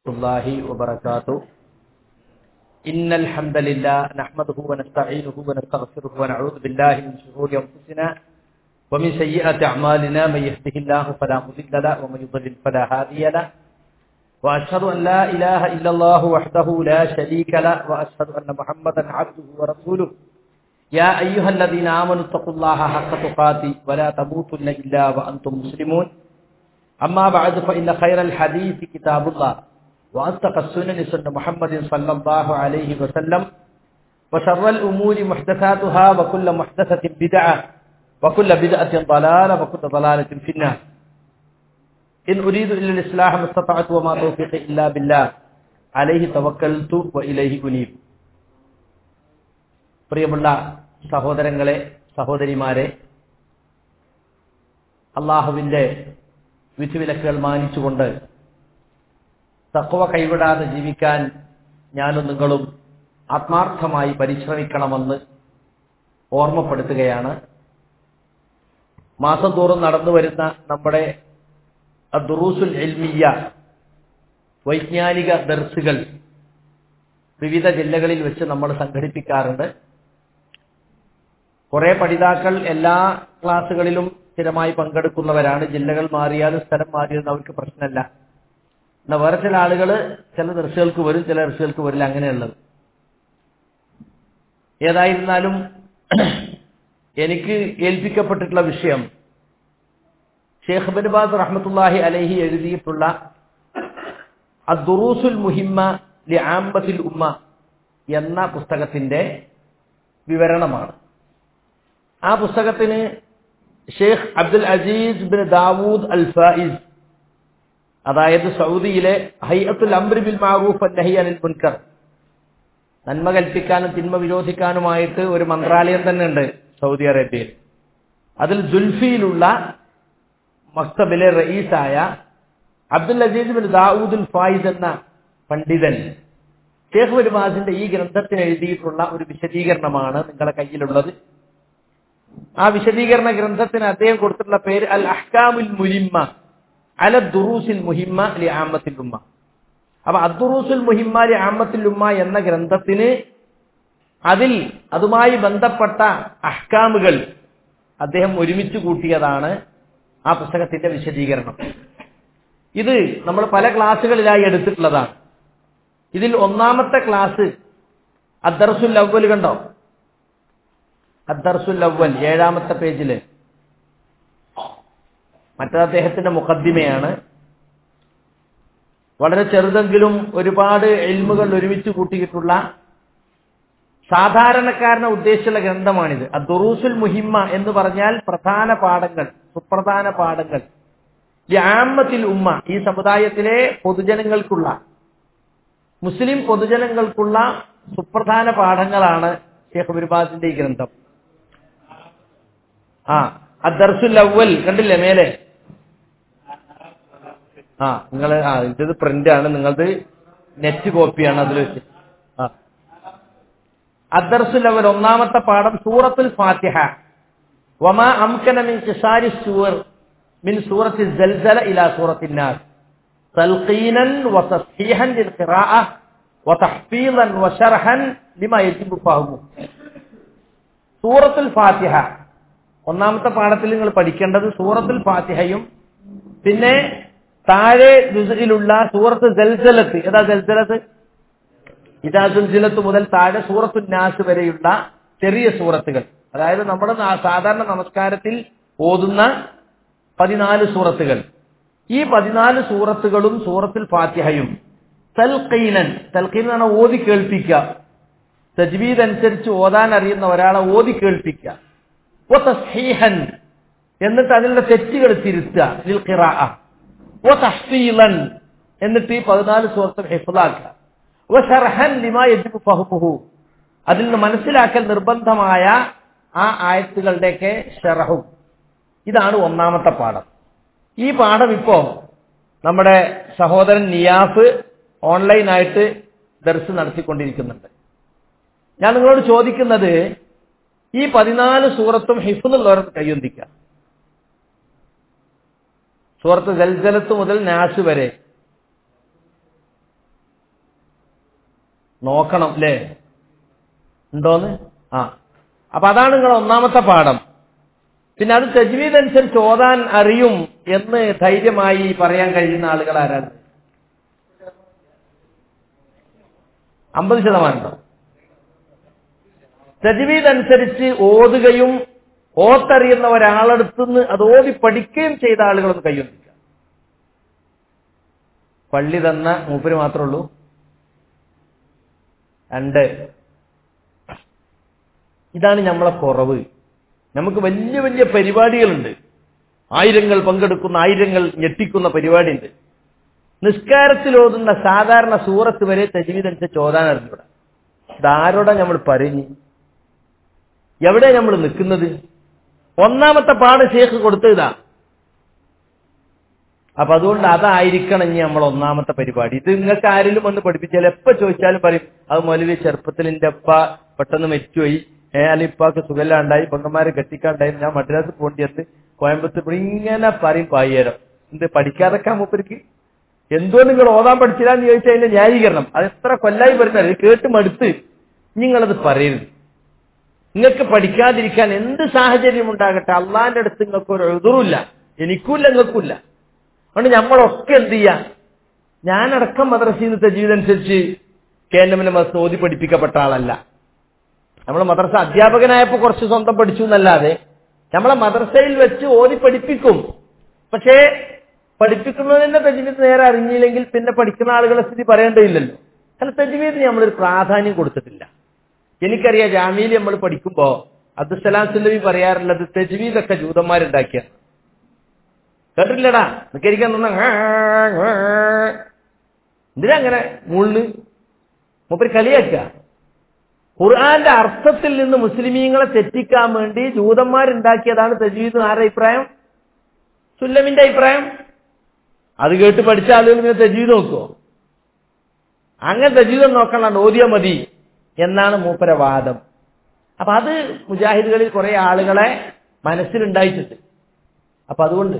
الله وبركاته إن الحمد لله نحمده ونستعينه ونستغفره ونعوذ بالله من شرور أنفسنا ومن سيئات أعمالنا من يهده الله فلا مضل له ومن يضلل فلا هادي له وأشهد أن لا إله إلا الله وحده لا شريك له وأشهد أن محمدا عبده ورسوله يا أيها الذين آمنوا اتقوا الله حق تقاته ولا تموتن إلا وأنتم مسلمون أما بعد فإن خير الحديث كتاب الله وأصدق السنن سنة محمد صلى الله عليه وسلم وشر الأمور محدثاتها وكل محدثة بدعة وكل بدعة ضلالة وكل ضلالة في النار إن أريد إلا الإصلاح ما استطعت وما توفيقي إلا بالله عليه توكلت وإليه أنيب പ്രിയമുള്ള സഹോദരങ്ങളെ സഹോദരിമാരെ അള്ളാഹുവിന്റെ വിധിവിലക്കുകൾ മാനിച്ചുകൊണ്ട് തക്കവ കൈവിടാതെ ജീവിക്കാൻ ഞാനും നിങ്ങളും ആത്മാർത്ഥമായി പരിശ്രമിക്കണമെന്ന് ഓർമ്മപ്പെടുത്തുകയാണ് മാസം തോറും നടന്നു വരുന്ന നമ്മുടെ ദുറൂസുൽ എൽമിയ വൈജ്ഞാനിക ദർസുകൾ വിവിധ ജില്ലകളിൽ വെച്ച് നമ്മൾ സംഘടിപ്പിക്കാറുണ്ട് കുറെ പഠിതാക്കൾ എല്ലാ ക്ലാസ്സുകളിലും സ്ഥിരമായി പങ്കെടുക്കുന്നവരാണ് ജില്ലകൾ മാറിയാലും സ്ഥലം മാറിയാലും അവർക്ക് പ്രശ്നമല്ല എന്നാൽ വേറെ ചില ആളുകൾ ചില ദർശകൾക്ക് വരും ചില ദർശകൾക്ക് വരില്ല അങ്ങനെയുള്ളത് ഏതായിരുന്നാലും എനിക്ക് ഏൽപ്പിക്കപ്പെട്ടിട്ടുള്ള വിഷയം ഷേഖ് ബിൻബാസ് റഹ്മത്തുല്ലാഹി അലഹി എഴുതിയിട്ടുള്ള അദ്ദുറൂസുൽ മുഹിമ്മ ലി ആംബത്തിൽ ഉമ്മ എന്ന പുസ്തകത്തിന്റെ വിവരണമാണ് ആ പുസ്തകത്തിന് Sheikh Abdul Aziz bin Dawood al Fayiz അതായത് സൗദിയിലെ ഹൈഅത്തുൽ അംർ ബിൽ മാറൂഫ് നഹി അനിൽ മുൻകർ നന്മ കൽപ്പിക്കാനും തിന്മ വിരോധിക്കാനുമായിട്ട് ഒരു മന്ത്രാലയം തന്നെ ഉണ്ട് സൗദി അറേബ്യയിൽ അതിൽ ജുൽഫിയിലുള്ള മക്തബിലെ റയീസായ അബ്ദുൽ അസീസ് ബിൻ ദാവൂദുൽ ഫായിസ് എന്ന പണ്ഡിതൻ ഷേഖ് ബിൻബാസിന്റെ ഈ ഗ്രന്ഥത്തിന് എഴുതിയിട്ടുള്ള ഒരു വിശദീകരണമാണ് നിങ്ങളുടെ കയ്യിലുള്ളത് ആ വിശദീകരണ ഗ്രന്ഥത്തിന് അദ്ദേഹം കൊടുത്തിട്ടുള്ള പേര് അൽ അഹ്കാമുൽ മുലിമ്മ അല ദുറൂസിൽ മുഹിമ്മ ലി ആമത്തിൽ ഉമ്മ അപ്പൊ അദ്ദുറൂസുൽ മുഹിമ്മ ലി ആമത്തിൽ ഉമ്മ എന്ന ഗ്രന്ഥത്തിന് അതിൽ അതുമായി ബന്ധപ്പെട്ട അഹ്കാമുകൾ അദ്ദേഹം ഒരുമിച്ച് കൂട്ടിയതാണ് ആ പുസ്തകത്തിന്റെ വിശദീകരണം ഇത് നമ്മൾ പല ക്ലാസ്സുകളിലായി എടുത്തിട്ടുള്ളതാണ് ഇതിൽ ഒന്നാമത്തെ ക്ലാസ് അദ്ദർസുൽ അവൽ കണ്ടോ അദ്ദർസുൽ അവൽ ഏഴാമത്തെ പേജില് മറ്റത് അദ്ദേഹത്തിന്റെ മുഖദ്ദിമയാണ് വളരെ ചെറുതെങ്കിലും ഒരുപാട് എൽമുകൾ ഒരുമിച്ച് കൂട്ടിയിട്ടുള്ള സാധാരണക്കാരനെ ഉദ്ദേശിച്ചുള്ള ഗ്രന്ഥമാണിത് അദ്ദുറൂസുൽ മുഹിമ്മ എന്ന് പറഞ്ഞാൽ പ്രധാന പാഠങ്ങൾ സുപ്രധാന പാഠങ്ങൾ യാമത്തിൽ ഉമ്മ ഈ സമുദായത്തിലെ പൊതുജനങ്ങൾക്കുള്ള മുസ്ലിം പൊതുജനങ്ങൾക്കുള്ള സുപ്രധാന പാഠങ്ങളാണ് ഷേഖ് ബിർബാസിന്റെ ഈ ഗ്രന്ഥം ആ അദർസുൽ അവൽ കണ്ടില്ലേ മേലെ ആ നിങ്ങൾ ആ ഇത് പ്രിന്റ് ആണ് നിങ്ങളത് നെറ്റ് കോപ്പിയാണ് അതിൽ വെച്ച് ആ അദർസുൽ അവൽ ഒന്നാമത്തെ പാഠം സൂറത്തുൽ ഫാത്തിഹ വമാ അംകന മിൻ കിസാരി സൂർ മിൻ സൂറത്തി സൽസല ഇലാ സൂറത്തിൻ നാസ് تلقينا وتصحيحا للقراءة وتحفيظا وشرحا لما يجب فهمه സൂറത്തുൽ ഫാത്തിഹ ഒന്നാമത്തെ പാഠത്തിൽ നിങ്ങൾ പഠിക്കേണ്ടത് സൂറത്തുൽ ഫാത്തിഹയും പിന്നെ താഴെ ജുസയിലുള്ള സൂറത്ത് ജൽജലത്ത് ഏതാ ജൽജലത്ത് ഇതാ ജുൽജിലത്ത് മുതൽ താഴെ സൂറത്തു നാസ് വരെയുള്ള ചെറിയ സൂറത്തുകൾ അതായത് നമ്മുടെ സാധാരണ നമസ്കാരത്തിൽ ഓതുന്ന പതിനാല് സൂറത്തുകൾ ഈ പതിനാല് സൂറത്തുകളും സൂറത്തുൽ ഫാത്തിഹയും തൽക്കീനൻ തൽക്കീൻ എന്ന് പറഞ്ഞാൽ ഓതി കേൾപ്പിക്കുക തജ്വീദ് അനുസരിച്ച് ഓതാൻ അറിയുന്ന ഒരാളെ ഓതി കേൾപ്പിക്കുക ഓ തസ്ഹീഹൻ എന്നിട്ട് അതിലുള്ള തെറ്റുകൾ തിരുത്തുക ലിൽ ഖിറാഅ ഓ തഹ്സീലൻ എന്നിട്ട് ഈ പതിനാല് സൂറത്തും ഹിഫ്ലാക്കുക ഓ ഷർഹൻ ലിമാ യജിബു ഫഹ്മുഹു അതിൽ നിന്ന് മനസ്സിലാക്കൽ നിർബന്ധമായ ആ ആയത്തുകളുടെയൊക്കെ ഷറഹും ഇതാണ് ഒന്നാമത്തെ പാഠം ഈ പാഠം ഇപ്പോ നമ്മുടെ സഹോദരൻ നിയാഫ് ഓൺലൈനായിട്ട് ദർസ് നടത്തിക്കൊണ്ടിരിക്കുന്നുണ്ട് ഞാൻ നിങ്ങളോട് ചോദിക്കുന്നത് ഈ പതിനാല് സൂറത്തും ഹിഫുന്നുള്ളവർക്ക് കയ്യൊന്തിക്കാം സൂറത്ത് ജൽജലത്ത് മുതൽ നാസ് വരെ നോക്കണം അല്ലേ ഉണ്ടോന്ന് ആ അപ്പൊ അതാണ് നിങ്ങൾ ഒന്നാമത്തെ പാഠം പിന്നെ അത് തജ്വീദ് അനുസരിച്ച് ഓതാൻ അറിയും എന്ന് ധൈര്യമായി പറയാൻ കഴിയുന്ന ആളുകൾ ആരാണ് അമ്പത് ശതമാനം ഉണ്ടോ തജ്വീദ് അനുസരിച്ച് ഓതുകയും ഓത്തറിയുന്ന ഒരാളടുത്തുനിന്ന് അത് ഓതി പഠിക്കുകയും ചെയ്ത ആളുകളൊന്ന് കൈയൊന്നിക്കുക പള്ളി തന്ന മൂപ്പര് മാത്രമേ ഉള്ളൂ രണ്ട് ഇതാണ് നമ്മളെ കുറവ് നമുക്ക് വലിയ വലിയ പരിപാടികളുണ്ട് ആയിരങ്ങൾ പങ്കെടുക്കുന്ന ആയിരങ്ങൾ ഞെട്ടിക്കുന്ന പരിപാടിയുണ്ട് നിസ്കാരത്തിൽ ഓതുന്ന സാധാരണ സൂറത്ത് വരെ തജ്വീദനുസരിച്ച് ഓതാൻ അറിഞ്ഞൂടാ ഇതാരോടാ നമ്മൾ പറഞ്ഞു എവിടെ നമ്മൾ നിൽക്കുന്നത് ഒന്നാമത്തെ പാട് ഷേഖ് കൊടുത്തതാ അപ്പൊ അതുകൊണ്ട് അതായിരിക്കണം ഇനി നമ്മൾ ഒന്നാമത്തെ പരിപാടി ഇത് നിങ്ങൾക്ക് ആരെങ്കിലും വന്ന് പഠിപ്പിച്ചാൽ എപ്പോ ചോദിച്ചാലും പറയും അത് മൊലവി ചെറുപ്പത്തിൽ എന്റെ അപ്പ പെട്ടെന്ന് മരിച്ചുപോയി ഏ അല്ലെങ്കിൽ ഇപ്പാക്ക് സുഖമില്ലാണ്ടായി പെങ്ങന്മാരെ കെട്ടിക്കാണ്ടായി ഞാൻ മദ്രാസ് പോണ്ടിയത് കോയമ്പത്തൂർ ഇങ്ങനെ പറയും പായ്യേരം എന്ത് പഠിക്കാതൊക്കെ മൂപ്പർക്ക് എന്തോ നിങ്ങൾ ഓതാൻ പഠിച്ചില്ല എന്ന് ചോദിച്ചാൽ അതിന്റെ ന്യായീകരണം അത് എത്ര കൊല്ലായി വരുന്നത് കേട്ട് മടുത്ത് നിങ്ങളത് പറയരുത് നിങ്ങൾക്ക് പഠിക്കാതിരിക്കാൻ എന്ത് സാഹചര്യം ഉണ്ടാകട്ടെ അള്ളാന്റെ അടുത്ത് നിങ്ങൾക്ക് ഒരു എതിറില്ല എനിക്കുമില്ല നിങ്ങൾക്കുമില്ല അതുകൊണ്ട് നമ്മളൊക്കെ എന്ത് ചെയ്യാം ഞാനടക്കം മദ്രസയിൽ നിന്നത്തെ ജീവിതമനുസരിച്ച് കേന്ദ്രമിലെ മദ്രസ ഓതി പഠിപ്പിക്കപ്പെട്ട ആളല്ല നമ്മൾ മദ്രസ അധ്യാപകനായപ്പോ കുറച്ച് സ്വന്തം പഠിച്ചു എന്നല്ലാതെ നമ്മളെ മദ്രസയിൽ വെച്ച് ഓതി പഠിപ്പിക്കും പക്ഷേ പഠിപ്പിക്കുന്നതിന്റെ തജ്വീദ് നേരെ അറിഞ്ഞില്ലെങ്കിൽ പിന്നെ പഠിക്കുന്ന ആളുകളെ സ്ഥിതി പറയേണ്ടതില്ലല്ലോ കാരണം തജ്വീദിന് നമ്മളൊരു പ്രാധാന്യം കൊടുത്തിട്ടില്ല എനിക്കറിയാം ജാമ്യയിൽ നമ്മൾ പഠിക്കുമ്പോ അബ്ദുസലാം സുല്ലവി പറയാറുള്ളത് തെജ്വീദൊക്കെ ജൂതന്മാരുണ്ടാക്കിയ കേട്ടില്ലടാ നിക്കരിക്കാൻ നിന്ന എന്തിനാ അങ്ങനെ മുള്ളു മൂപ്പര് കളിയാക്കുക ഖുർആന്റെ അർത്ഥത്തിൽ നിന്ന് മുസ്ലിമീങ്ങളെ തെറ്റിക്കാൻ വേണ്ടി ജൂതന്മാരുണ്ടാക്കിയതാണ് തജ്വീദ് ആരുടെ അഭിപ്രായം സുല്ലമിന്റെ അഭിപ്രായം അത് കേട്ട് പഠിച്ച ആളുകൾ ഇങ്ങനെ തജ്വീദ് നോക്കുമോ അങ്ങനെ തജ്വീദം നോക്കണം ഓതിയ മതി എന്നാണ് മൂപ്പര വാദം അപ്പൊ അത് മുജാഹിദുകളിൽ കുറെ ആളുകളെ മനസ്സിലുണ്ടായിട്ടുണ്ട് അപ്പൊ അതുകൊണ്ട്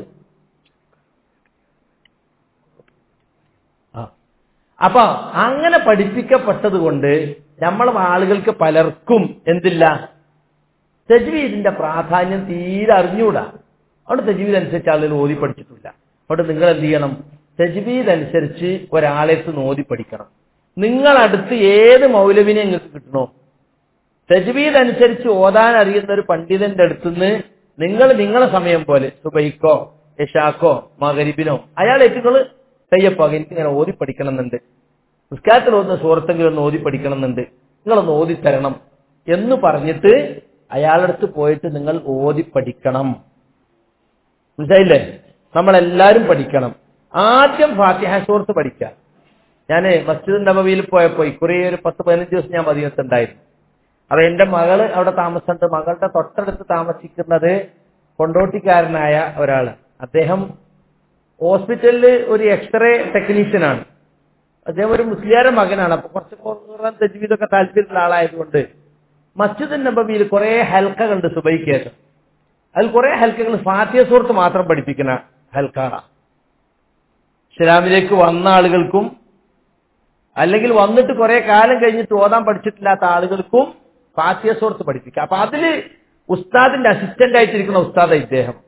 ആ അപ്പൊ അങ്ങനെ പഠിപ്പിക്കപ്പെട്ടത് കൊണ്ട് നമ്മൾ ആളുകൾക്ക് പലർക്കും എന്തില്ല തജ്വീദിന്റെ പ്രാധാന്യം തീരെ അറിഞ്ഞൂടാ അവിടെ തജ്വീദ് അനുസരിച്ച് ആളുകൾ ഓതി പഠിച്ചിട്ടില്ല അവിടെ നിങ്ങൾ എന്ത് ചെയ്യണം തജ്വീദ് അനുസരിച്ച് ഒരാളെത്ത് ഓതി പഠിക്കണം നിങ്ങളടുത്ത് ഏത് മൗലവിനെ നിങ്ങൾക്ക് കിട്ടണോ തജ്വീദ് അനുസരിച്ച് ഓതാൻ അറിയുന്ന ഒരു പണ്ഡിതന്റെ അടുത്തുനിന്ന് നിങ്ങൾ നിങ്ങളെ സമയം പോലെ സുബൈക്കോ യഷാക്കോ മകരിബിനോ അയാളെ നിങ്ങൾ തയ്യപ്പാക എനിക്ക് ഇങ്ങനെ ഓതി പഠിക്കണമെന്നുണ്ട് നിസ്കാരത്തിൽ ഓതുന്ന സുഹൃത്തെങ്കിലും ഒന്ന് ഓതി പഠിക്കണമെന്നുണ്ട് നിങ്ങളൊന്ന് ഓതി തരണം എന്ന് പറഞ്ഞിട്ട് അയാളടുത്ത് പോയിട്ട് നിങ്ങൾ ഓതി പഠിക്കണം മനസ്സിലായില്ലേ നമ്മളെല്ലാരും പഠിക്കണം ആദ്യം ഫാത്തിഹ സൂറത്ത് പഠിക്കാം ഞാൻ മസ്ജിദ് നബവിയിൽ പോയപ്പോ ഇക്കുറി ഒരു പത്ത് പതിനഞ്ച് ദിവസം ഞാൻ മദീനത്തുണ്ടായിരുന്നു അപ്പൊ എന്റെ മകള് അവിടെ താമസമുണ്ട് മകളുടെ തൊട്ടടുത്ത് താമസിക്കുന്നത് കൊണ്ടോട്ടിക്കാരനായ ഒരാള് അദ്ദേഹം ഹോസ്പിറ്റലിൽ ഒരു എക്സ്റേ ടെക്നീഷ്യനാണ് അദ്ദേഹം ഒരു മുസ്ലിയാര മകനാണ് അപ്പൊ കുറച്ച് ഖുർആൻ തജ്വീദൊക്കെ താല്പര്യമുള്ള ആളായതുകൊണ്ട് മസ്ജിദ് നബവിയിൽ കുറെ ഹൽക്കകളുണ്ട് സുബൈക്ക് ശേഷം അതിൽ കുറെ ഹൽക്കകൾ ഫാത്തിയ സുഹൃത്ത് മാത്രം പഠിപ്പിക്കുന്ന ഹൽക്കാണ് ഇസ്ലാമിലേക്ക് വന്ന ആളുകൾക്കും അല്ലെങ്കിൽ വന്നിട്ട് കുറെ കാലം കഴിഞ്ഞിട്ട് ഓതാൻ പഠിച്ചിട്ടില്ലാത്ത ആളുകൾക്കും ഫാത്തിയ സുഹൃത്ത് പഠിപ്പിക്കുക അപ്പൊ അതില് ഉസ്താദിന്റെ അസിസ്റ്റന്റ് ആയിട്ടിരിക്കുന്ന ഉസ്താദ് ഇദ്ദേഹം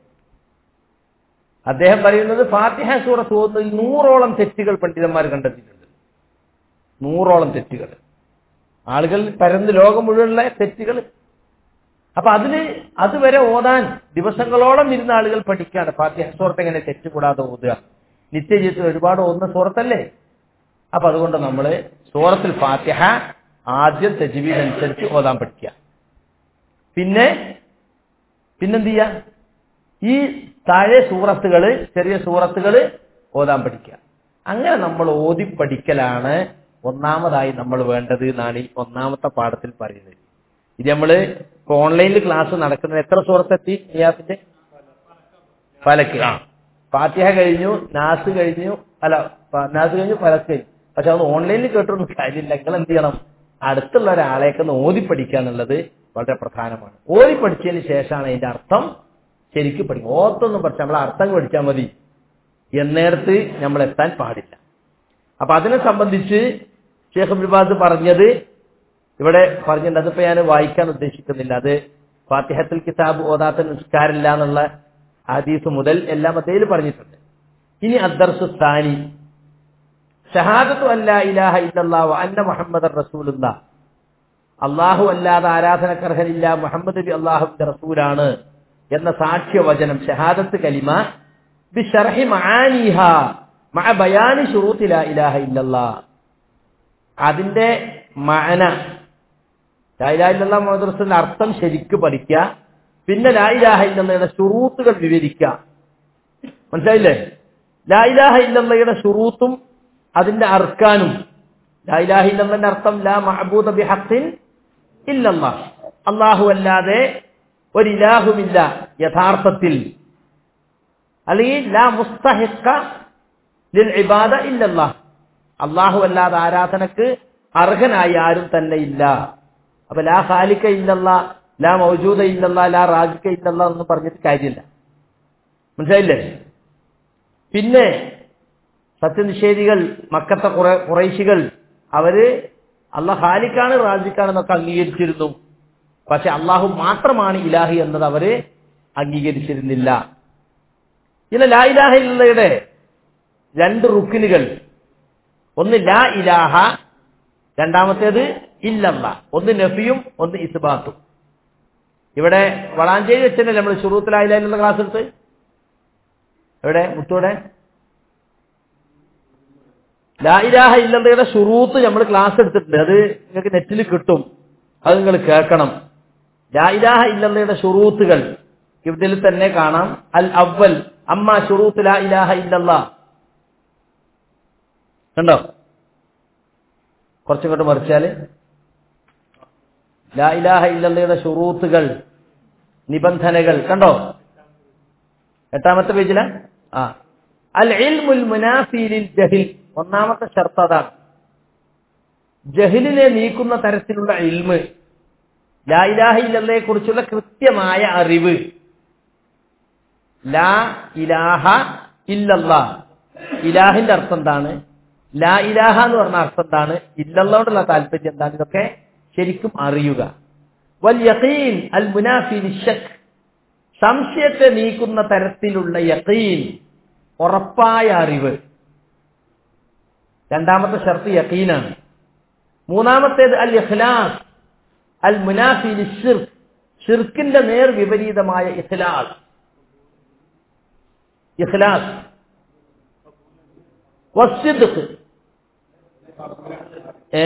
അദ്ദേഹം പറയുന്നത് ഫാത്തിഹ സൂറത്ത് ഓതുന്നതിൽ നൂറോളം തെറ്റുകൾ പണ്ഡിതന്മാർ കണ്ടെത്തിയിട്ടുണ്ട് നൂറോളം തെറ്റുകൾ ആളുകൾ പരന്ന് ലോകം മുഴുവനുള്ള തെറ്റുകൾ അപ്പൊ അതിന് അതുവരെ ഓതാൻ ദിവസങ്ങളോളം ഇരുന്ന ആളുകൾ പഠിക്കുകയാണ് ഫാത്തിഹ സൂറത്ത് എങ്ങനെ തെറ്റുകൂടാതെ ഓതുക നിത്യജീവിതത്തിൽ ഒരുപാട് ഓതുന്ന സൂറത്തല്ലേ അപ്പൊ അതുകൊണ്ട് നമ്മൾ സൂറത്തിൽ ഫാത്തിഹ ആദ്യം തെജീവീദ് അനുസരിച്ച് ഓതാൻ പഠിക്കുക പിന്നെ പിന്നെന്ത് ചെയ്യാ ഈ താഴെ സൂറത്തുകള് ചെറിയ സൂറത്തുകള് ഓതാൻ പഠിക്കുക അങ്ങനെ നമ്മൾ ഓതി പഠിക്കലാണ് ഒന്നാമതായി നമ്മൾ വേണ്ടത് എന്നാണ് ഈ ഒന്നാമത്തെ പാഠത്തിൽ പറയുന്നത് ഇത് നമ്മള് ഇപ്പൊ ഓൺലൈനിൽ ക്ലാസ് നടക്കുന്നത് എത്ര സൂറത്തെത്തി നിയാസിന്റെ ഫലക്ക് ആ ഫാത്തിഹ കഴിഞ്ഞു നാസ് കഴിഞ്ഞു അല്ല ഫ- നാസ് കഴിഞ്ഞു ഫലക്ക് കഴിഞ്ഞു പക്ഷെ അത് ഓൺലൈനിൽ കേട്ടൊന്നും കാര്യമില്ല നിങ്ങൾ എന്ത് ചെയ്യണം അടുത്തുള്ള ഒരാളെയൊക്കെ ഒന്ന് ഓതി പഠിക്കുക എന്നുള്ളത് വളരെ പ്രധാനമാണ് ഓതി പഠിച്ചതിന് ശേഷമാണ് അതിന്റെ അർത്ഥം ശരിക്കും പഠിക്കും ഓർത്തൊന്നും പഠിച്ചാൽ നമ്മൾ അർത്ഥം പഠിച്ചാൽ മതി എന്നേടത്ത് നമ്മൾ എത്താൻ പാടില്ല അപ്പൊ അതിനെ സംബന്ധിച്ച് ഷേഖ് അബ്ദുൽബാദ് പറഞ്ഞത് ഇവിടെ പറഞ്ഞിട്ടുണ്ട് അതിപ്പോ ഞാൻ വായിക്കാൻ ഉദ്ദേശിക്കുന്നില്ല അത് ഫാത്തിഹത്തുൽ കിതാബ് ഓതാത്ത നിസ്കാരില്ല എന്നുള്ള ഹദീസ് മുതൽ എല്ലാം അദ്ദേഹം പറഞ്ഞിട്ടുണ്ട് ഇനി അദ്ദർസു സ്ഥാനി ഷഹാദത്തു അല്ലാ ഇലാഹ ഇല്ലല്ലാഹു അന്ന മുഹമ്മദ് റസൂലുള്ള അള്ളാഹു അല്ലാതെ ആരാധനക്കർഹനില്ല മുഹമ്മദ് നബി അള്ളാഹുവിന്റെ റസൂലാണ് എന്ന സാക്ഷ്യവചനം ഷഹാദത്ത് കലിമ ബിഷർഹി മആനിഹ മഅ ബയാനി ശുറൂത്തി ലാ ഇലാഹ ഇല്ലല്ലാഹ് അതിന്റെ മഅന ലാ ഇലാഹ ഇല്ലല്ലാഹ് മുഹമ്മദ് റസൂലിന്റെ അർത്ഥം ശരിക്ക് പഠിക്കുക പിന്നെ ലാ ഇലാഹ ഇല്ലല്ലയുടെ ശുറൂത്തുകൾ വിവരിക്കുക മനസ്സിലായില്ലേ ലാ ഇലാഹ ഇല്ലല്ലയുടെ ശുറൂത്തും അതിന്റെ അർക്കാനും ലാ ഇലാഹ ഇല്ലല്ലന്റെ അർത്ഥം ലാ മഅബൂദ ബിഹഖിൻ ഇല്ലല്ലാഹ് അല്ലാഹു അല്ലാതെ ഒരു ഇലാഹുമില്ല യഥാർത്ഥത്തിൽ അല്ലെങ്കിൽ ലാ മുസ്തഹിഖ ലിൽ ഇബാദ ഇല്ലല്ലാഹ് അല്ലാഹു അല്ലാതെ ആരാധനക്ക് അർഹനായി ആരും തന്നെ ഇല്ല അപ്പൊ ലാ ഖാലിക്ക ഇല്ലല്ലാ ലാ മൗജൂദ ഇല്ലല്ലാ ലാ റാജിക്ക ഇല്ലല്ലാ എന്ന് പറഞ്ഞിട്ട് കാര്യമില്ല മനസ്സിലായില്ലേ പിന്നെ സത്യനിഷേധികൾ മക്കത്തെ കുറെ കുറൈശികൾ അവര് അള്ളാഹ് ഖാലിക്കാണ് റാജിക്കാണ് എന്നൊക്കെ അംഗീകരിച്ചിരുന്നു പക്ഷെ അള്ളാഹു മാത്രമാണ് ഇലാഹി എന്നത് അവര് അംഗീകരിച്ചിരുന്നില്ല ഇല്ല ലാ ഇലാഹ ഇല്ലയുടെ രണ്ട് റുക്കിനുകൾ ഒന്ന് ലാ ഇലാഹ രണ്ടാമത്തേത് ഇല്ലല്ല ഒന്ന് നഫിയും ഒന്ന് ഇസ്ബാത്തും ഇവിടെ വളാഞ്ചേരി വെച്ചല്ലേ നമ്മൾ ഷുറൂത്ത് ലാ ഇലാഹ എന്നുള്ള ക്ലാസ് എടുത്ത് എവിടെ മുത്തൂടെ ലാ ഇലാഹ ഇല്ലയുടെ ഷുറൂത്ത് നമ്മൾ ക്ലാസ് എടുത്തിട്ടുണ്ട് അത് നിങ്ങൾക്ക് നെറ്റിൽ കിട്ടും അത് നിങ്ങൾ കേൾക്കണം ലാ ഇലാഹ ഇല്ലയുടെ ഷുറൂത്തുകൾ ഇതിൽ തന്നെ കാണാം അൽ അവൽ അമ്മ ഷുറൂത്ത് ലാ ഇലാഹ ഇല്ലല്ല കണ്ടോ കുറച്ചിങ്ങോട്ട് മറിച്ചാല് ലാ ഇലാഹ ഇല്ലയുടെ ഷുറൂത്തുകൾ നിബന്ധനകൾ കണ്ടോ എട്ടാമത്തെ പേജില ആ അൽ ഇൽമുൽ മുനാഫീലിൽ ജഹിൽ ഒന്നാമത്തെ ഷർത്ത് അതാണ് ജഹിലിനെ നീക്കുന്ന തരത്തിലുള്ള ഇൽമ് ലാ ഇലാഹ ഇല്ലല്ലയെ കുറിച്ചുള്ള കൃത്യമായ അറിവ് ലാ ഇലാഹ ഇല്ലല്ല ഇലാഹിന്റെ അർത്ഥം എന്താണ് ലാ ഇലാഹ എന്ന് പറഞ്ഞ അർത്ഥം എന്താണ് ഇല്ലല്ലോണ്ടുള്ള താല്പര്യം എന്താണ് ഇതൊക്കെ ശരിക്കും അറിയുക വൽ യഖീൻ അൽ മുനാഫി ഷക്ക് സംശയത്തെ നീക്കുന്ന തരത്തിലുള്ള യഖീൻ ഉറപ്പായ അറിവ് രണ്ടാമത്തെ ഷർത്ത് യഖീനാണ് മൂന്നാമത്തേത് അൽ ഇഖ്ലാസ് അൽ മുനാഫി ഷിർക്ക് ഷിർക്കിന്റെ നേർ വിപരീതമായ ഇഖ്ലാസ് ഇഖ്ലാസ് വസ്തിദ് ഏ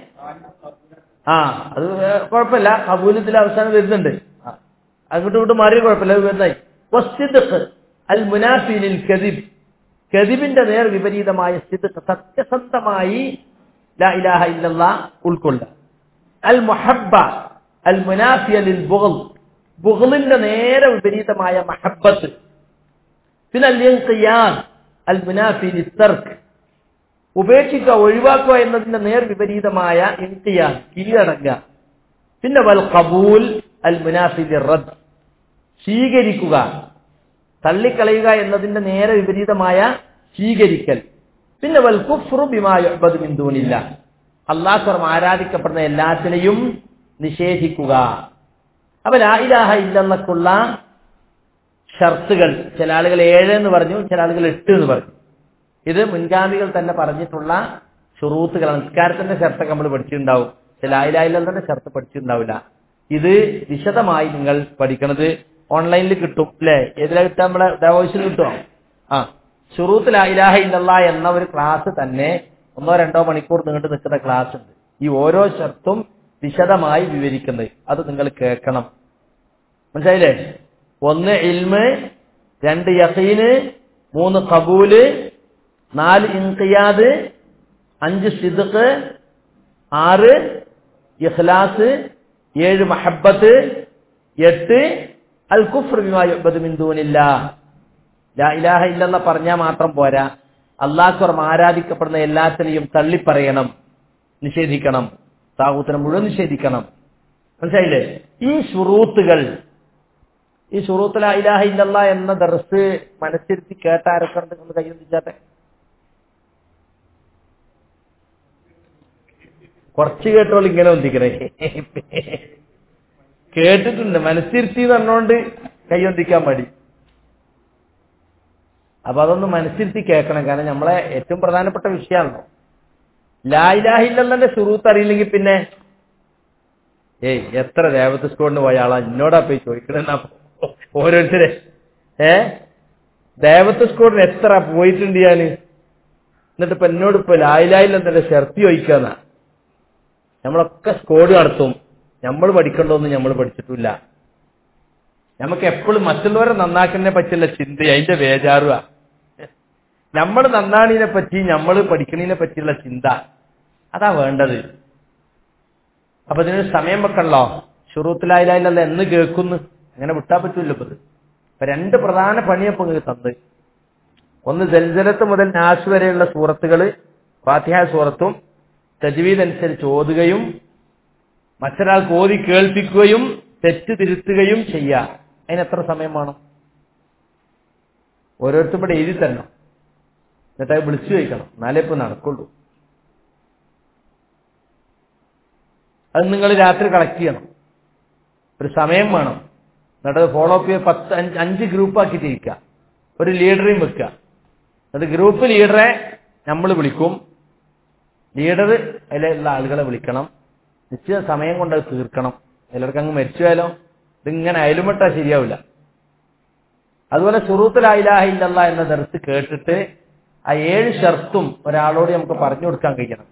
ആ അത് കുഴപ്പമില്ല കബൂലത്തിൽ അവസാനം വരുന്നുണ്ട് ആ, അങ്ങോട്ടും ഇങ്ങോട്ടും മാറിയ കുഴപ്പമില്ല അത് വരുന്നായി വസ്തിദ് അൽ മുനാഫിലിൽ കദിബ് കദിബിന്റെ നേർ വിപരീതമായ സ്ഥിതി സത്യസന്ധമായി ലാ ഇലാഹ ഇല്ലല്ലാ ഉൾക്കൊള്ളുക അൽ മുഹബ്ബ അൽ മുനാഫിയ ലിൽ ബുഗ്ൾ ബുഗ്ളിന്റെ നേരെ വിപരീതമായ മഹബ്ബത്ത് പിന്നെ അൽ ഇൻഖിയാദ് അൽ മുനാഫി ലിത്തർക്ക് ഉപേക്ഷിക്കുക ഒഴിവാക്കുക എന്നതിന്റെ നേർ വിപരീതമായ ഇൻഖിയാദ് കീഴടങ്ങുക പിന്നെ വൽ ഖബൂൽ അൽ മുനാഫി റദ്ദ് സ്വീകരിക്കുക തള്ളിക്കളയുക എന്നതിന്റെ നേരെ വിപരീതമായ സ്വീകരിക്കൽ പിന്നെ വൽ കുഫ്റു ബിമാ യുഅ്ബദു മിൻ ദൂനില്ല അള്ളാഹുറം ആരാധിക്കപ്പെടുന്ന എല്ലാത്തിനെയും നിഷേധിക്കുക അപ്പൊ ലാ ഇലാഹ ഇല്ലല്ലക്കുള്ള ഷർത്തുകൾ ചില ആളുകൾ ഏഴ് എന്ന് പറഞ്ഞു ചില ആളുകൾ എട്ട് എന്ന് പറഞ്ഞു ഇത് മുൻഗാമികൾ തന്നെ പറഞ്ഞിട്ടുള്ള ഷുറൂത്തുകളാണ് നിസ്കാരത്തിന്റെ ഷർത്ത് നമ്മൾ പഠിച്ചിട്ടുണ്ടാവും ചില ലായിലായില്ലെന്നെ ഷർത്ത് പഠിച്ചിട്ടുണ്ടാവില്ല ഇത് വിശദമായി നിങ്ങൾ പഠിക്കണത് ഓൺലൈനിൽ കിട്ടും അല്ലേ ഏതിലാ കിട്ടാൻ നമ്മളെ ഡവോയ്സിൽ കിട്ടുമോ ആ ഷുറൂത്ത് ലായിലാഹ ഇല്ലല്ല എന്ന ഒരു ക്ലാസ് തന്നെ ഒന്നോ രണ്ടോ മണിക്കൂർ നീണ്ടു നിൽക്കുന്ന ക്ലാസ് ഉണ്ട് ഈ ഓരോ ഷർത്തും വിശദമായി വിവരിക്കുന്നത് അത് നിങ്ങൾ കേൾക്കണം മനസ്സിലായില്ലേ ഒന്ന് ഇൽമ് രണ്ട് യഖീന് മൂന്ന് കബൂല് നാല് ഇൻഖിയാദ് അഞ്ച് സിദ്ഖ് ആറ് ഇഖ്ലാസ് ഏഴ് മഹബത്ത് എട്ട് അൽ കുഫ്ർ ബിമാ യുഅ്ബദു മിൻ ദൂനില്ലാ ലാ ഇലാഹ ഇല്ലല്ല പറഞ്ഞാൽ മാത്രം പോരാ അള്ളാഹുറം ആരാധിക്കപ്പെടുന്ന എല്ലാത്തിനെയും തള്ളിപ്പറയണം നിഷേധിക്കണം താകൂത്തിനെ മുഴുവൻ നിഷേധിക്കണം മനസ്സിലായില്ലേ ഈ ഷുറൂത്തുകൾ ഈ ഷുറൂത്ത് ലാ ഇലാഹ ഇല്ലല്ല എന്ന ദർസ് മനസ്സിരുത്തി കേട്ട ആരൊക്കെ ഉണ്ട് ഒന്ന് കൈയൊന്നിച്ചാട്ടെ കുറച്ച് കേട്ടോൾ ഇങ്ങനെ ഒന്തിക്കണേ കേട്ടിട്ടുണ്ട് മനസ്സിരുത്തി പറഞ്ഞോണ്ട് കൈയൊന്തിക്കാൻ മടി അപ്പൊ അതൊന്ന് മനസ്സിരുത്തി കേൾക്കണം കാരണം നമ്മളെ ഏറ്റവും പ്രധാനപ്പെട്ട വിഷയമാണല്ലോ ലായിലാഹില്ലന്റെ സുറൂത്ത് അറിയില്ലെങ്കിൽ പിന്നെ ഏയ് എത്ര ദേവത്ത് സ്കൂളിന് പോയ ആളാ എന്നോടാ പോയി ചോദിക്കണെന്നാ ഓരോരുത്തരെ ഏ ദേവത്ത് സ്കൂളിന് എത്ര പോയിട്ടുണ്ട് ഞാന് എന്നിട്ട് ഇപ്പൊ എന്നോട് ഇപ്പൊ ലായിലായില്ലെന്നെ ഷർത്തി ചോദിക്കാന്നാ നമ്മളൊക്കെ സ്കോഡ് നടത്തും നമ്മൾ പഠിക്കണ്ടോന്ന് നമ്മൾ പഠിച്ചിട്ടില്ല നമുക്ക് എപ്പോഴും മറ്റുള്ളവരെ നന്നാക്കുന്നതിനെ പറ്റിയുള്ള ചിന്ത അതിന്റെ ബേജാറുക നമ്മൾ നന്നാണിനെ പറ്റി നമ്മൾ പഠിക്കണതിനെ പറ്റിയുള്ള ചിന്ത അതാ വേണ്ടത് അപ്പൊ ഇതിനൊരു സമയം വെക്കണല്ലോ ഷുറൂത്തിലായില്ല എന്ന് കേൾക്കുന്നു അങ്ങനെ വിട്ടാൻ പറ്റൂല്ലോ ഇപ്പൊ ഇത് ഇപ്പൊ രണ്ട് പ്രധാന പണിയപ്പോ നിങ്ങൾക്ക് തന്നത് ഒന്ന് ജൽജലത്ത് മുതൽ നാശ് വരെയുള്ള സൂറത്തുകള് ഫാത്തിഹ സൂറത്തും തജ്വീദ് അനുസരിച്ച് ഓതുകയും മറ്റൊരാൾക്ക് ഓതി കേൾപ്പിക്കുകയും തെറ്റ് തിരുത്തുകയും ചെയ്യാം അതിന് എത്ര സമയം വേണം ഓരോരുത്തരും ഇവിടെ എഴുതി തരണം എന്നിട്ട് അത് വിളിച്ചു ചോദിക്കണം എന്നാലേ ഇപ്പൊ നടക്കുള്ളൂ അത് നിങ്ങൾ രാത്രി കളക്ട് ചെയ്യണം ഒരു സമയം വേണം എന്നിട്ട് ഫോളോ അപ്പ് ചെയ്ത് പത്ത് അഞ്ച് അഞ്ച് ഗ്രൂപ്പാക്കിയിട്ട് ഇരിക്കുക ഒരു ലീഡറെയും വെക്കുക എന്നിട്ട് ഗ്രൂപ്പ് ലീഡറെ നമ്മൾ വിളിക്കും ലീഡർ അതിലുള്ള ആളുകളെ വിളിക്കണം നിശ്ചിത സമയം കൊണ്ട് അത് തീർക്കണം എല്ലാവർക്കും അങ്ങ് മരിച്ചു പോയാലോ ഇതിങ്ങനെ അയലുമിട്ടാ ശരിയാവില്ല അതുപോലെ സുറൂത്തിലായില്ലാഹില്ല എന്ന ദർസ് കേട്ടിട്ട് ആ ഏഴ് ഷർത്തും ഒരാളോട് നമുക്ക് പറഞ്ഞു കൊടുക്കാൻ കഴിയണം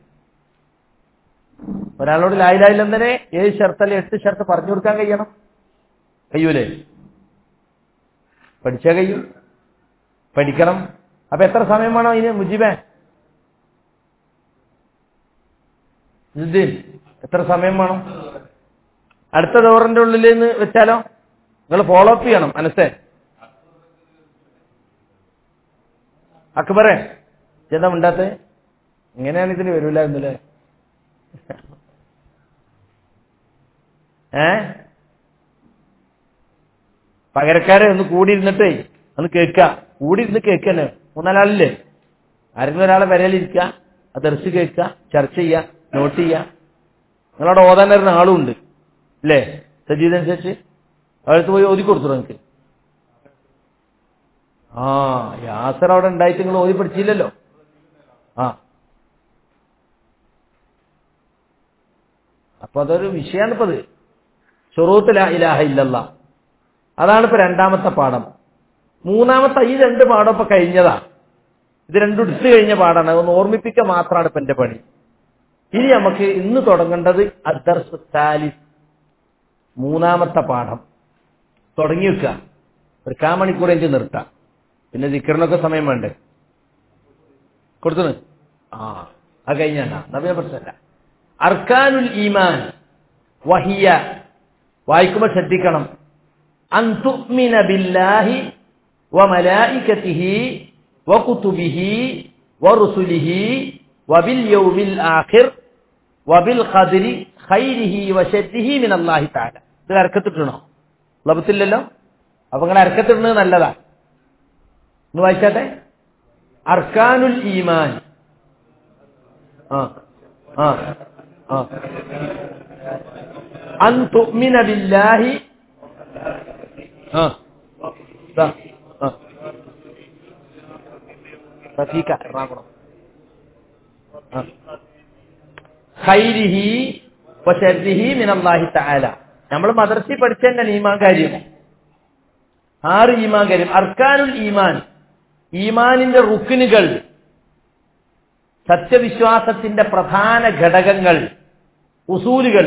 ഒരാളോട് ലായിലായില്ലെന്നതിനെ ഏഴ് ഷർത്തല്ല എട്ട് ഷർത്ത് പറഞ്ഞു കൊടുക്കാൻ കഴിയണം കഴിയൂലേ പഠിച്ചാ കഴിയും പഠിക്കണം അപ്പൊ എത്ര സമയം വേണം ഇതിന് മുജിബേ ജിദ്ദീൻ എത്ര സമയം വേണം അടുത്ത ഡോറിന്റെ ഉള്ളിൽ നിന്ന് വെച്ചാലോ നിങ്ങൾ ഫോളോ അപ്പ് ചെയ്യണം മനസ്സേ അക്ബറേ എന്താ മിണ്ടാത്ത ഇങ്ങനെയാണ് ഇതിന് വരൂലായിരുന്നല്ലേ ഏ പകരക്കാരെ ഒന്ന് കൂടിയിരുന്നിട്ടേ ഒന്ന് കേൾക്കുക കൂടിയിരുന്ന് കേൾക്കന്നെ മൂന്നാലാളില്ലേ ആരെങ്കിലും ഒരാളെ വരയിലിരിക്കുക അത് എറിച്ച് കേൾക്കുക ചർച്ച ചെയ്യുക നോട്ട് ചെയ്യുക നിങ്ങളവിടെ ഓതാൻ വരുന്ന ആളും ഉണ്ട് അല്ലേ സജീവനുസരിച്ച് അടുത്ത് പോയി ഓതി കൊടുത്തു നിങ്ങൾക്ക് ആ യാസർ അവിടെ ഉണ്ടായിട്ട് നിങ്ങൾ ഓതി പഠിച്ചില്ലല്ലോ ആ അപ്പൊ അതൊരു വിഷയമാണ് ഇപ്പത് ഷുറൂത്ത് ലാ ഇലാഹ ഇല്ലല്ല അതാണ് ഇപ്പൊ രണ്ടാമത്തെ പാഠം മൂന്നാമത്തെ ഈ രണ്ട് പാഠം ഇപ്പൊ കഴിഞ്ഞതാ ഇത് രണ്ടും എടുത്തു കഴിഞ്ഞ പാഠമാണ് അതൊന്ന് ഓർമ്മിപ്പിക്കുക മാത്രമാണ് ഇപ്പൊ എന്റെ പണി ഇനി നമുക്ക് ഇന്ന് തുടങ്ങേണ്ടത് അദർസ് സാലിസ് മൂന്നാമത്തെ പാഠം തുടങ്ങി വെക്കുക ഒരു കാമണിക്കൂർ എനിക്ക് നിർത്താം പിന്നെ ദിക്കറിനൊക്കെ സമയം വേണ്ടേ കൊടുത്തു ആ അത് കഴിഞ്ഞാ നവ്യ പ്രശ്നമല്ല അർക്കാനുൽ ഈമാൻ വഹിയ വായിക്കുമ്പോൾ ശ്രദ്ധിക്കണം അൻതുമിന ബില്ലാഹി വമലായികതിഹി വകുതുബിഹി വറുസുലിഹി വബിൽ യൗമിൽ ആഖിർ വബിൽ ഖദ്രി ഖൈരിഹി വശരിഹി മിൻ അല്ലാഹി തആല ഇത് അർക്കത്തിട്ടണോ ലഭത്തില്ലല്ലോ അപ്പൊ നിങ്ങൾ അർക്കത്തിടുന്നത് നല്ലതാ ഒന്ന് വായിച്ചാട്ടെ അർക്കാനുൽ ഈമാൻ ആ ആ ആ അൻ തുഅ്മിന ബില്ലാഹി ആ ദാ ആ റഫീഖ എറണാകുളം ആ ഖൈരിഹി വശരിഹി മിനല്ലാഹി തആല നമ്മൾ മദർസി പഠിച്ചതന്നെ ഈമാൻ കാര്യം ആറ് ഈമാൻ കാര്യം അർക്കാനുൽ ഈമാൻ ഈമാനിന്റെ റുക്കിനുകൾ സത്യവിശ്വാസത്തിന്റെ പ്രധാന ഘടകങ്ങൾ ഉസൂലുകൾ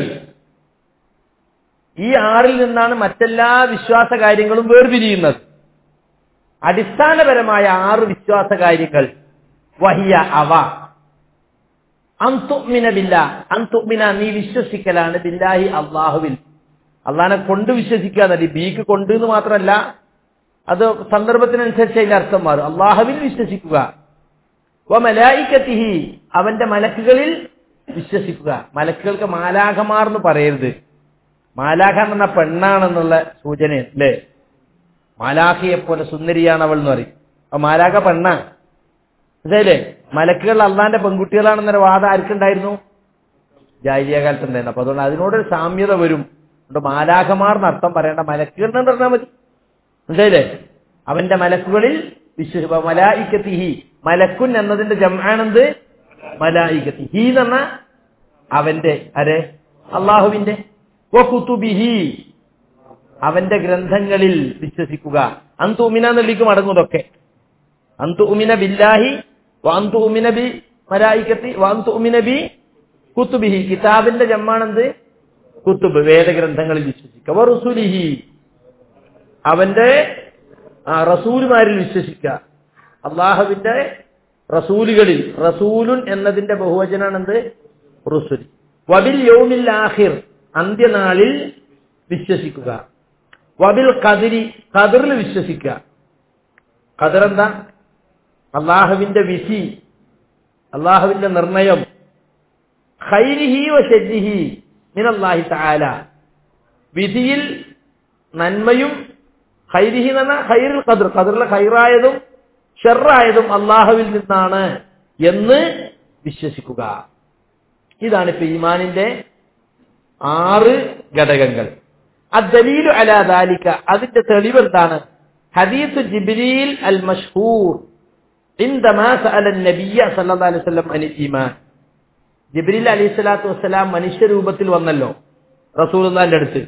ഈ ആറിൽ നിന്നാണ് മറ്റെല്ലാ വിശ്വാസ കാര്യങ്ങളും വേർതിരിയുന്നത് അടിസ്ഥാനപരമായ ആറ് വിശ്വാസ കാര്യങ്ങൾ വഹിയ അവ അന്തുമിന ബില്ല അന്തുമിന നീ വിശ്വസിക്കലാണ് ബില്ലാഹി അള്ളാഹുവിൽ അള്ളാഹിനെ കൊണ്ട് വിശ്വസിക്കുക എന്നല്ല ബീക്ക് കൊണ്ട് എന്ന് മാത്രമല്ല അത് സന്ദർഭത്തിനനുസരിച്ച് അതിന്റെ അർത്ഥം മാറും അള്ളാഹുവിൽ വിശ്വസിക്കുക വമലായിക്കത്തിഹി അവന്റെ മലക്കുകളിൽ വിശ്വസിക്കുക മലക്കുകൾക്ക് മാലാഖമാർ എന്ന് പറയരുത് മാലാഖ എന്ന് പറഞ്ഞ പെണ്ണാണെന്നുള്ള സൂചനയാണ് അല്ലേ മാലാഖയെ പോലെ സുന്ദരിയാണ് അവൾ എന്ന് പറയും അപ്പൊ മാലാഖ പെണ്ണാണ് മനസ്സിലായില്ലേ മലക്കുകൾ അള്ളാന്റെ പെൺകുട്ടികളാണെന്നൊരു വാദം ആർക്കുണ്ടായിരുന്നു ജാഹിലിയ കാലത്ത് ഉണ്ടായിരുന്നു അപ്പൊ അതുകൊണ്ട് അതിനോടൊരു സാമ്യത വരും അതുകൊണ്ട് മാലാഖമാർ എന്നർത്ഥം പറയേണ്ട മലക്കുകൾ എന്ന് പറഞ്ഞാൽ മതി മനസ്സിലായില്ലേ അവന്റെ മലക്കുകളിൽ വിശ്വ മലായിക്കത്തിഹി മലക്കുൻ എന്നതിന്റെ ജമാണെന്ത് മലായിക്കത്തി ഹി എന്ന് പറഞ്ഞ അവന്റെ അരെ അള്ളാഹുവിന്റെ വ കുത്തുബിഹി അവന്റെ ഗ്രന്ഥങ്ങളിൽ വിശ്വസിക്കുക അന്തു ഉമിന എന്നുള്ളിക്ക് മടങ്ങുന്നതൊക്കെ അന്തു ഉമിന ബില്ലാഹി വാന്തു ഉമിന ബി മലായിക്കത്തി വാന്തു ഉമിന ബി കുത്തുബിഹി കിതാബിന്റെ ജമ്മാണെന്ത് കുത്തുബ് വേദഗ്രന്ഥങ്ങളിൽ വിശ്വസിക്കുക വ റുസുലിഹി അവന്റെ ആ, റസൂലുമാരിൽ വിശ്വസിക്കുക അള്ളാഹുവിന്റെ റസൂലുകളിൽ റസൂലുൻ എന്നതിന്റെ ബഹുവചനാണെന്ത് റുസുൽ വബിൽ യൗമിൽ ആഹിർ അന്ത്യനാളിൽ വിശ്വസിക്കുക വബിൽ കതിരി കതിറിൽ വിശ്വസിക്കുക കതിർ എന്താ അള്ളാഹുവിന്റെ വിധി അള്ളാഹുവിന്റെ നിർണയം ഖൈരിഹി വ ഷജ്ജിഹി മിനല്ലാഹി തആല വിധിയിൽ നന്മയും ഖൈരിഹി എന്ന് പറഞ്ഞാൽ ഖൈറുൽ ഖദർ ഖദറിലെ ഖൈറായതും ഷെറായതും അള്ളാഹുവിൽ നിന്നാണ് എന്ന് വിശ്വസിക്കുക ഇതാണ് ഇപ്പൊ ഈമാനിന്റെ ആറ് ഘടകങ്ങൾ അദ്ദലീലു അലാ ദാലിക അതിന്റെ തെളിവ് എന്താണ് ഹദീസ് ജിബ്രീൽ അൽ മഷ്ഹൂർ عندما سأل النبي صلى الله عليه وسلم عن الإيمان ജിബ്രീൽ അലൈഹി സ്വലാത്തു വസ്സലാം മനുഷ്യരൂപത്തിൽ വന്നല്ലോ റസൂലുള്ളാന്റെ അടുത്ത്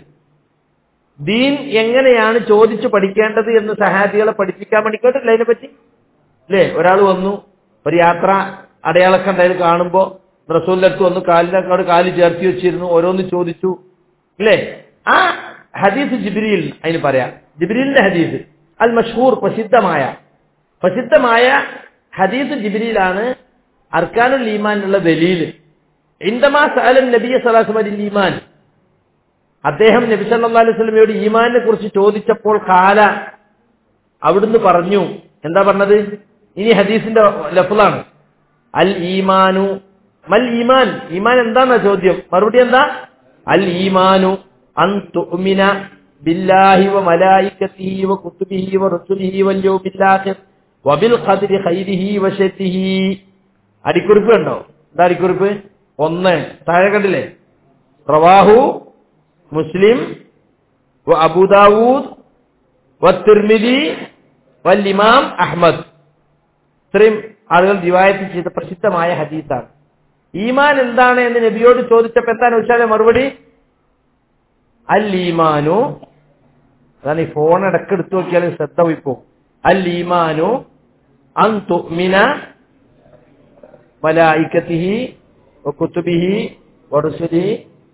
ദീൻ എങ്ങനെയാണ് ചോദിച്ചു പഠിക്കേണ്ടത് എന്ന് സഹാബികളെ പഠിപ്പിക്കാൻ വേണ്ടി കേട്ടില്ല അതിനെപ്പറ്റി അല്ലേ ഒരാൾ വന്നു ഒരു യാത്ര അടയാളൊക്കെ ഉണ്ടായത് കാണുമ്പോ റസൂലിന്റെ അടുത്ത് വന്നു കാലിനേക്കാട് കാല് ചേർത്തി വെച്ചിരുന്നു ഓരോന്ന് ചോദിച്ചു അല്ലേ ആ ഹദീസ് ജിബ്രീൽ അതിന് പറയാം ജിബ്രീലിന്റെ ഹദീസ് അൽ മഷൂർ പ്രസിദ്ധമായ പ്രസിദ്ധമായ ഹദീസ് ജിബ്രീലാണ് അർക്കാനുൽ ഈമാനുള്ള ദലീൽ ഇന്ദമാ സഅലൻ നബിയ സലാഹു അലിൽ ഈമാൻ അദ്ദേഹം നബി സല്ലല്ലാഹു അലൈഹി വസല്ലമയോട് ഈമാനിനെ കുറിച്ച് ചോദിച്ചപ്പോൾ കാല അവിടുന്ന് പറഞ്ഞു എന്താ പറഞ്ഞത് ഇനി ഹദീസിന്റെ ലഫ്ലാണ് അൽ ഈമാനു മൽ ഈമാൻ ഈമാൻ എന്താന്നാ ചോദ്യം മറുപടി എന്താ അൽ ഈമാനു അൻ തുഅ്മിന ബില്ലാഹി വ മലായികതിഹി വ കുതുബിഹി വ റസുലിഹി വൽ യൗമിൽ ആഖിർ വബിൽ ഖദ്രി ഖൈരിഹി വ ശർരിഹി അടിക്കുറിപ്പ് കണ്ടോ എന്താ അടിക്കുറിപ്പ് ഒന്ന് താഴെ കണ്ടില്ലേ റവാഹു മുസ്ലിം വ അബൂദാവൂദ് വ തിർമിദി വൽ ഇമാം അഹ്മദ് ഇത്രയും ആളുകൾ റിവായത്ത് ചെയ്ത പ്രസിദ്ധമായ ഹദീസാണ് ഈമാൻ എന്താണ് എന്ന് നബിയോട് ചോദിച്ചപ്പോ എന്താണ് വെച്ചാൽ മറുപടി അൽ ഈമാനു അതാണ് ഈ ഫോൺ ഇടക്ക് എടുത്തു നോക്കിയാൽ ശ്രദ്ധ പോയിപ്പോ അൽ ഈമാനു അൻ തുഅ്മിന മലായിക്കത്തിഹി കുത്തുബിഹി വറുസുലിഹി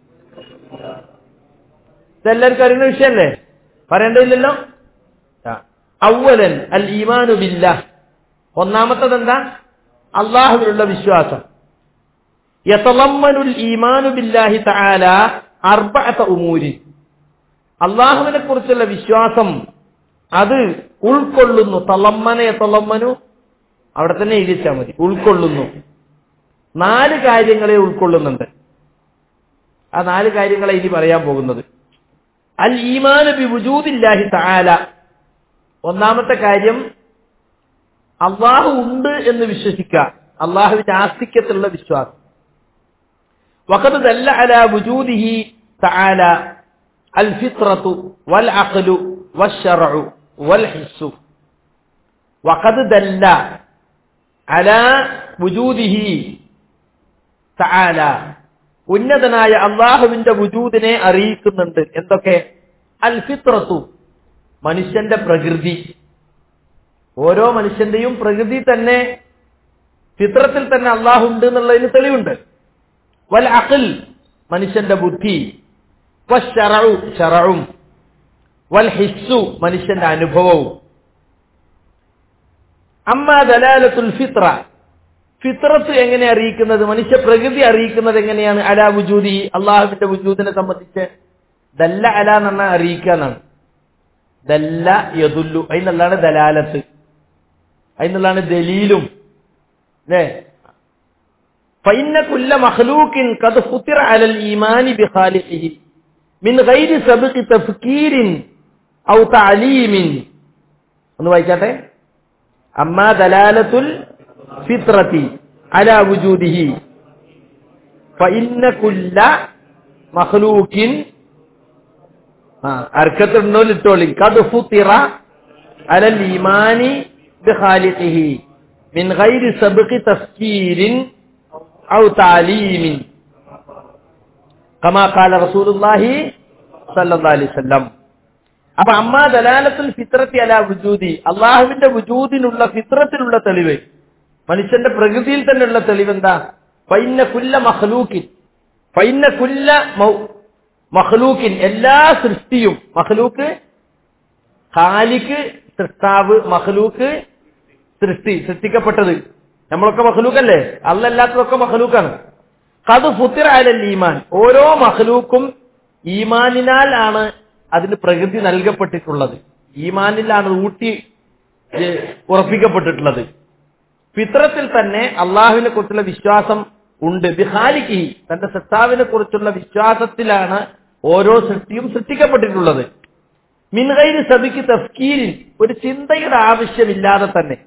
ഇതെല്ലാവർക്കും അറിയുന്ന വിഷയല്ലേ പറയേണ്ടതില്ലല്ലോ അവലൻ അൽ ഈമാനു ബില്ല ഒന്നാമത്തത് എന്താ അള്ളാഹുവിലുള്ള വിശ്വാസം യതളമ്മനുൽ ഈമാനു ബില്ലാഹി തആല അർബഅത ഉമൂരി അള്ളാഹുവിനെ കുറിച്ചുള്ള വിശ്വാസം അത് ഉൾക്കൊള്ളുന്നു തളമ്മന യതളമ്മനു അവിടെ തന്നെ എഴുതിച്ചാൽ മതി ഉൾക്കൊള്ളുന്നു നാല് കാര്യങ്ങളെ ഉൾക്കൊള്ളുന്നുണ്ട് ആ നാല് കാര്യങ്ങളെ ഇനി പറയാൻ പോകുന്നത് അൽ ഈമാൻ ബി വുജൂദില്ലാഹി തആല ഒന്നാമത്തെ കാര്യം അള്ളാഹു ഉണ്ട് എന്ന് വിശ്വസിക്കുക അള്ളാഹുവിന്റെ ആസ്തിക്യത്തിലുള്ള വിശ്വാസം വഖദ് ദല്ല അലാ വുജൂദിഹി തആല അൽ ഫിത്രത്തു വൽ അഖ്ലു വശറഉ വൽ ഹിസ്സു വഖദ് ദല്ല അലാ വുജൂദിഹി തആല ഉന്നതനായ അള്ളാഹുവിന്റെ വുജൂദിനെ അറിയിക്കുന്നുണ്ട് എന്തൊക്കെ അൽ ഫിത്രത്തു മനുഷ്യന്റെ പ്രകൃതി ഓരോ മനുഷ്യന്റെയും പ്രകൃതി തന്നെ ഫിത്രത്തിൽ തന്നെ അള്ളാഹു ഉണ്ട് എന്നുള്ളതിന് തെളിവുണ്ട് വൽ അഖിൽ മനുഷ്യന്റെ ബുദ്ധി വശറഉ ശറഉം വൽ ഹിസ്സു മനുഷ്യന്റെ അനുഭവവും അമ്മ ദലാലത്തുൽ ഫിത്ര ഫിത്രത്ത് എങ്ങനെ അറിയിക്കുന്നത് മനുഷ്യ പ്രകൃതി അറിയിക്കുന്നത് എങ്ങനെയാണ് അലാ വുജൂദി അള്ളാഹുവിന്റെ വുജൂദിനെ സംബന്ധിച്ച് ദല്ല അല എന്ന് പറഞ്ഞാൽ അറിയിക്കുക എന്നാണ് ദല്ല യദുല്ലു അതിനുള്ളതാണ് ദലാലത്ത് അതിനുള്ളതാണ് ദലീലും അല്ലേ فإن كل مخلوق قد فطر على الإيمان بخالقه من غير سبق تفكير أو تعليم ഒന്ന് വായിച്ചാട്ടെ അമ്മാ ദലാലത്തുൽ ഫിത്രത്തി അലാ വുജൂദിഹി ഫഇന്ന കുല്ല മഖ്ലൂക്കിൻ ആ അർക്കത്തുണ്ടോ ഇട്ടോളി കദ് ഫുത്തിറ അലൽ ഈമാനി ബിഖാലിഖിഹി മിൻ ഗൈരി സബ്ഖി തഫ്കീരിൻ ഔ താലീമിൻ കമാ ഖാല റസൂലുള്ളാഹി സല്ലല്ലാഹു അലൈഹി വസല്ലം അപ്പൊ അമ്മ ദലാലത്തുൽ ഫിത്രത്തി അല വുജൂദി അള്ളാഹുവിന്റെ വുജൂദിനുള്ള ഫിത്രത്തിലുള്ള തെളിവ് മനുഷ്യന്റെ പ്രകൃതിയിൽ തന്നെയുള്ള തെളിവ് എന്താ ഫൈന്ന കുല്ല മഖ്ലൂക്കിൻ ഫൈന്ന കുല്ല മൗ- മഖ്ലൂക്കിൻ എല്ലാ സൃഷ്ടിയും മഖ്ലൂക്ക് ഖാലിക്ക് സൃഷ്ടാവ് മഖ്ലൂക്ക് സൃഷ്ടി സൃഷ്ടിക്കപ്പെട്ടത് നമ്മളൊക്കെ മഖ്ലൂക്കല്ലേ അല്ലല്ലാത്തതൊക്കെ മഖ്ലൂക്കാണ് കത് ഫുത്തിർ അലൽ ഈമാൻ ഓരോ മഖ്ലൂക്കും ഈമാനിനാൽ ആണ് അതിന് പ്രകൃതി നൽകപ്പെട്ടിട്ടുള്ളത് ഈമാനിലാണ് ഊട്ടി ഏ, ഉറപ്പിക്കപ്പെട്ടിട്ടുള്ളത് ഫിത്രത്തിൽ തന്നെ അള്ളാഹുവിനെ കുറിച്ചുള്ള വിശ്വാസം ഉണ്ട് ബിഹാലിക്ക് തന്റെ സത്താവിനെ കുറിച്ചുള്ള വിശ്വാസത്തിലാണ് ഓരോ സൃഷ്ടിയും സൃഷ്ടിക്കപ്പെട്ടിട്ടുള്ളത് മിൻഹൈര് സബിക്ക് തഫ്കീരിൽ ഒരു ചിന്തയുടെ ആവശ്യമില്ലാതെ തന്നെ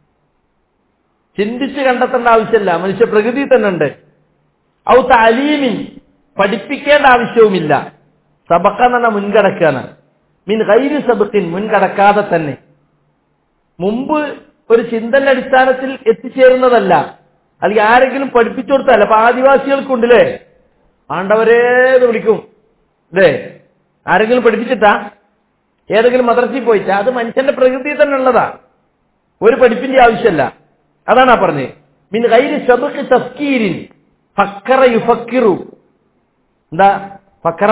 ചിന്തിച്ച് കണ്ടെത്തേണ്ട ആവശ്യമില്ല മനുഷ്യ പ്രകൃതി തന്നെ ഉണ്ട് ഔ താലീമിൻ പഠിപ്പിക്കേണ്ട ആവശ്യവുമില്ല സബക്ക എന്ന് പറഞ്ഞാൽ മുൻകടക്കാണ് മിൻ ഗൈരി സബക്കിൻ മുൻകടക്കാതെ തന്നെ മുമ്പ് ഒരു ചിന്തന്റെ അടിസ്ഥാനത്തിൽ എത്തിച്ചേരുന്നതല്ല അല്ലെങ്കിൽ ആരെങ്കിലും പഠിപ്പിച്ചു കൊടുത്തല്ല അപ്പൊ ആദിവാസികൾക്കുണ്ടല്ലേ ആണ്ടവരേന്ന് വിളിക്കും അല്ലേ ആരെങ്കിലും പഠിപ്പിച്ചിട്ടാ ഏതെങ്കിലും മദ്രസയിൽ പോയിട്ടാ അത് മനുഷ്യന്റെ പ്രകൃതി തന്നെ ഉള്ളതാ ഒരു പഠിപ്പിന്റെ ആവശ്യമല്ല അതാണ് ആ പറഞ്ഞത് മിൻ ഗൈരി സബക്ക് തഫ്കീരിൻ ഫക്കറ യുഫക്കിറു എന്താ ഫക്കറ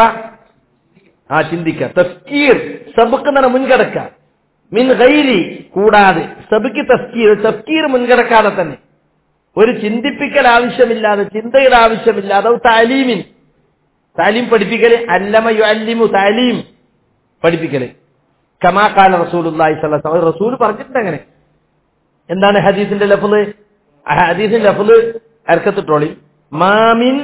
ആ ചിന്തിക്ക തഫ്കീർ സബക്ക് എന്നാണ് മുൻകടക്ക മിൻ ഗൈരി കൂടാതെ സബക്ക് തഫ്കീർ തഫ്കീർ മുൻകടക്കാതെ തന്നെ ഒരു ചിന്തിപ്പിക്കൽ ആവശ്യമില്ലാതെ ചിന്തയുടെ ആവശ്യമില്ലാതെ അത് താലീമിൻ താലീം പഠിപ്പിക്കല് അല്ലമ യു അല്ലിമു താലീം പഠിപ്പിക്കല് കമാകാല റസൂലുള്ളാഹി സ്വല്ലല്ലാഹു അലൈഹി വസല്ലം റസൂൽ പറഞ്ഞിട്ടുണ്ട് അങ്ങനെ എന്താണ് ഹദീസിന്റെ ലഫ്ള് ആ ഹദീസിന്റെ ലഫ്ള് അർക്കത്തിട്ടോളി മാമിൻ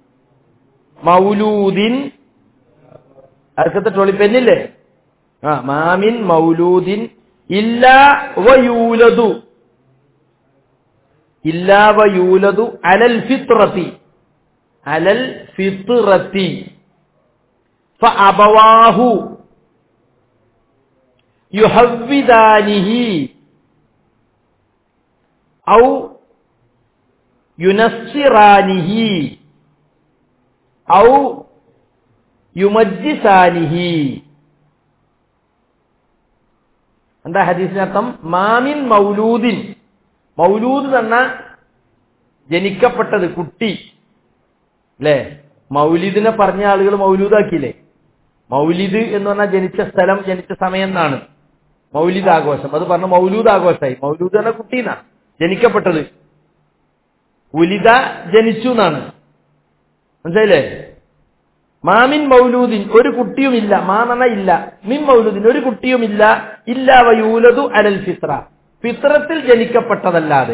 മൗലൂദിൻ അർക്കത്തിട്ടോളി പെന്നില്ലേ ആ മാമിൻ മൗലൂദിൻ ഇല്ലാ വയൂലതു ഇല്ലാ വയൂലതു അലൽ ഫിത്രത്തി അലൽ ഫിത്രത്തി فأبواه يهودانه أو ينصرانه أو يمجسانه എന്താ ഹദീസിനർത്ഥം മാമിൻ മൗലൂദിൻ മൗലൂദ് എന്ന ജനിക്കപ്പെട്ടത് കുട്ടി അല്ലേ മൗലിദിനെ പറഞ്ഞ ആളുകൾ മൗലൂദാക്കിയില്ലേ മൗലിദ് എന്ന് പറഞ്ഞാൽ ജനിച്ച സ്ഥലം ജനിച്ച സമയം എന്നാണ് മൗലിദ് ആഘോഷം അത് പറഞ്ഞ മൗലൂദ് ആഘോഷമായി മൗലൂദ് എന്ന കുട്ടീനാ ജനിക്കപ്പെട്ടത് ഉലിത ജനിച്ചു എന്നാണ് മനസ്സിലായില്ലേ മാമിൻ മൗലൂദിൻ ഒരു കുട്ടിയുമില്ല മാനണ ഇല്ല മിൻ മൗലൂദിൻ ഒരു കുട്ടിയുമില്ല ഇല്ല വയൂലതു അലൽ ഫിത്ര ഫിത്രത്തിൽ ജനിക്കപ്പെട്ടതല്ലാതെ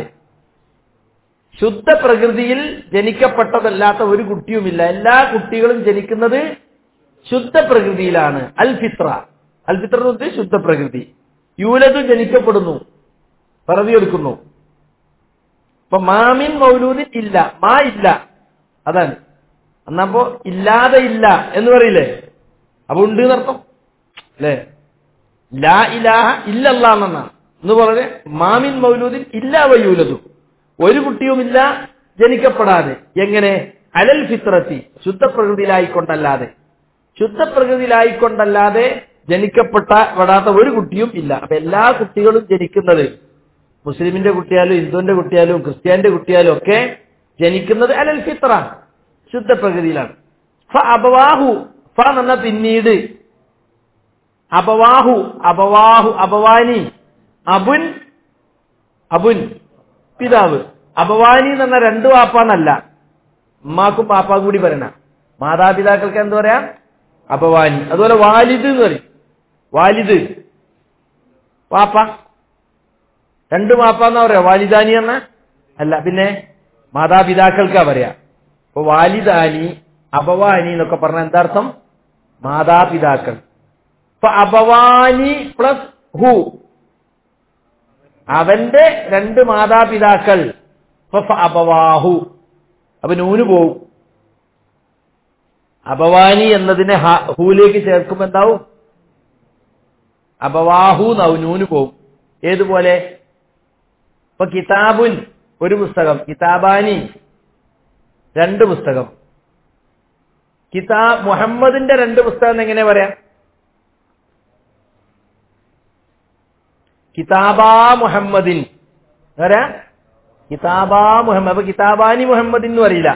ശുദ്ധ പ്രകൃതിയിൽ ജനിക്കപ്പെട്ടതല്ലാത്ത ഒരു കുട്ടിയുമില്ല എല്ലാ കുട്ടികളും ജനിക്കുന്നത് ശുദ്ധ പ്രകൃതിയിലാണ് അൽ ഫിത്ര അൽ ഫിത്ര എന്ന് ഉദ്ദേശിച്ച് ശുദ്ധ പ്രകൃതി യൂലതു ജനിക്കപ്പെടുന്നു പിറവിയെടുക്കുന്നു അപ്പൊ മാമിൻ മൗലൂദിൻ ഇല്ല മാ ഇല്ല അതാണ് എന്നപ്പോ ഇല്ലാതെ ഇല്ല എന്ന് പറയില്ലേ അപ്പൊ ഉണ്ട് എന്നർത്ഥം അല്ലേ ലാ ഇലാഹ ഇല്ലല്ലാ എന്നാണ് എന്ന് പറഞ്ഞ് മാമിൻ മൗലൂദിൻ ഇല്ലാ വയൂലതു ഒരു കുട്ടിയുമില്ല ജനിക്കപ്പെടാതെ എങ്ങനെ അലൽ ഫിത്രത്തി ശുദ്ധ പ്രകൃതിയിലായിക്കൊണ്ടല്ലാതെ ശുദ്ധ പ്രകൃതിയിലായിക്കൊണ്ടല്ലാതെ ജനിക്കപ്പെട്ട പെടാത്ത ഒരു കുട്ടിയും ഇല്ല അപ്പൊ എല്ലാ കുട്ടികളും ജനിക്കുന്നത് മുസ്ലിമിന്റെ കുട്ടിയാലും ഹിന്ദുവിന്റെ കുട്ടിയാലും ക്രിസ്ത്യാനിന്റെ കുട്ടിയാലും ഒക്കെ ജനിക്കുന്നത് അലൽ ഫിത്ര ശുദ്ധ പ്രകൃതിയിലാണ് ഫ അപവാഹു ഫ എന്ന പിന്നീട് അപവാഹു അപവാഹു അപവാനി അബുൻ അബുൻ പിതാവ് അപവാനി എന്ന് പറഞ്ഞ രണ്ടു വാപ്പാന്നല്ല ഉമ്മാക്കും പാപ്പാക്കും കൂടി പറയണ മാതാപിതാക്കൾക്ക് എന്താ പറയാ അപവാനി അതുപോലെ വാലിദ് എന്ന് പറയും വാലിദ് വാപ്പ രണ്ട് വാപ്പ എന്നാ പറയാ വാലിദാനി എന്ന അല്ല പിന്നെ മാതാപിതാക്കൾക്കാ പറയാ അപ്പൊ വാലിദാനി അപവാനി എന്നൊക്കെ പറഞ്ഞ എന്താർത്ഥം മാതാപിതാക്കൾ അപ്പൊ അപവാനി പ്ലസ് ഹു അവന്റെ രണ്ട് മാതാപിതാക്കൾ ഫ അപവാഹു അപ്പൊ നൂന് പോവും അപവാനി എന്നതിനെ ഹ- ഹൂലേക്ക് ചേർക്കുമ്പോ എന്താവും അപവാഹു എന്നാവും നൂന് പോവും ഏതുപോലെ ഇപ്പൊ കിതാബുൻ ഒരു പുസ്തകം കിതാബാനി രണ്ട് പുസ്തകം കിതാ മുഹമ്മദിന്റെ രണ്ട് പുസ്തകം എന്ന് എങ്ങനെ പറയാം കിതാബാ മുഹമ്മദിൻ പറയാ കിതാബാ മുഹമ്മദ് അപ്പൊ കിതാബാനി മുഹമ്മദിൻ എന്ന് പറയില്ല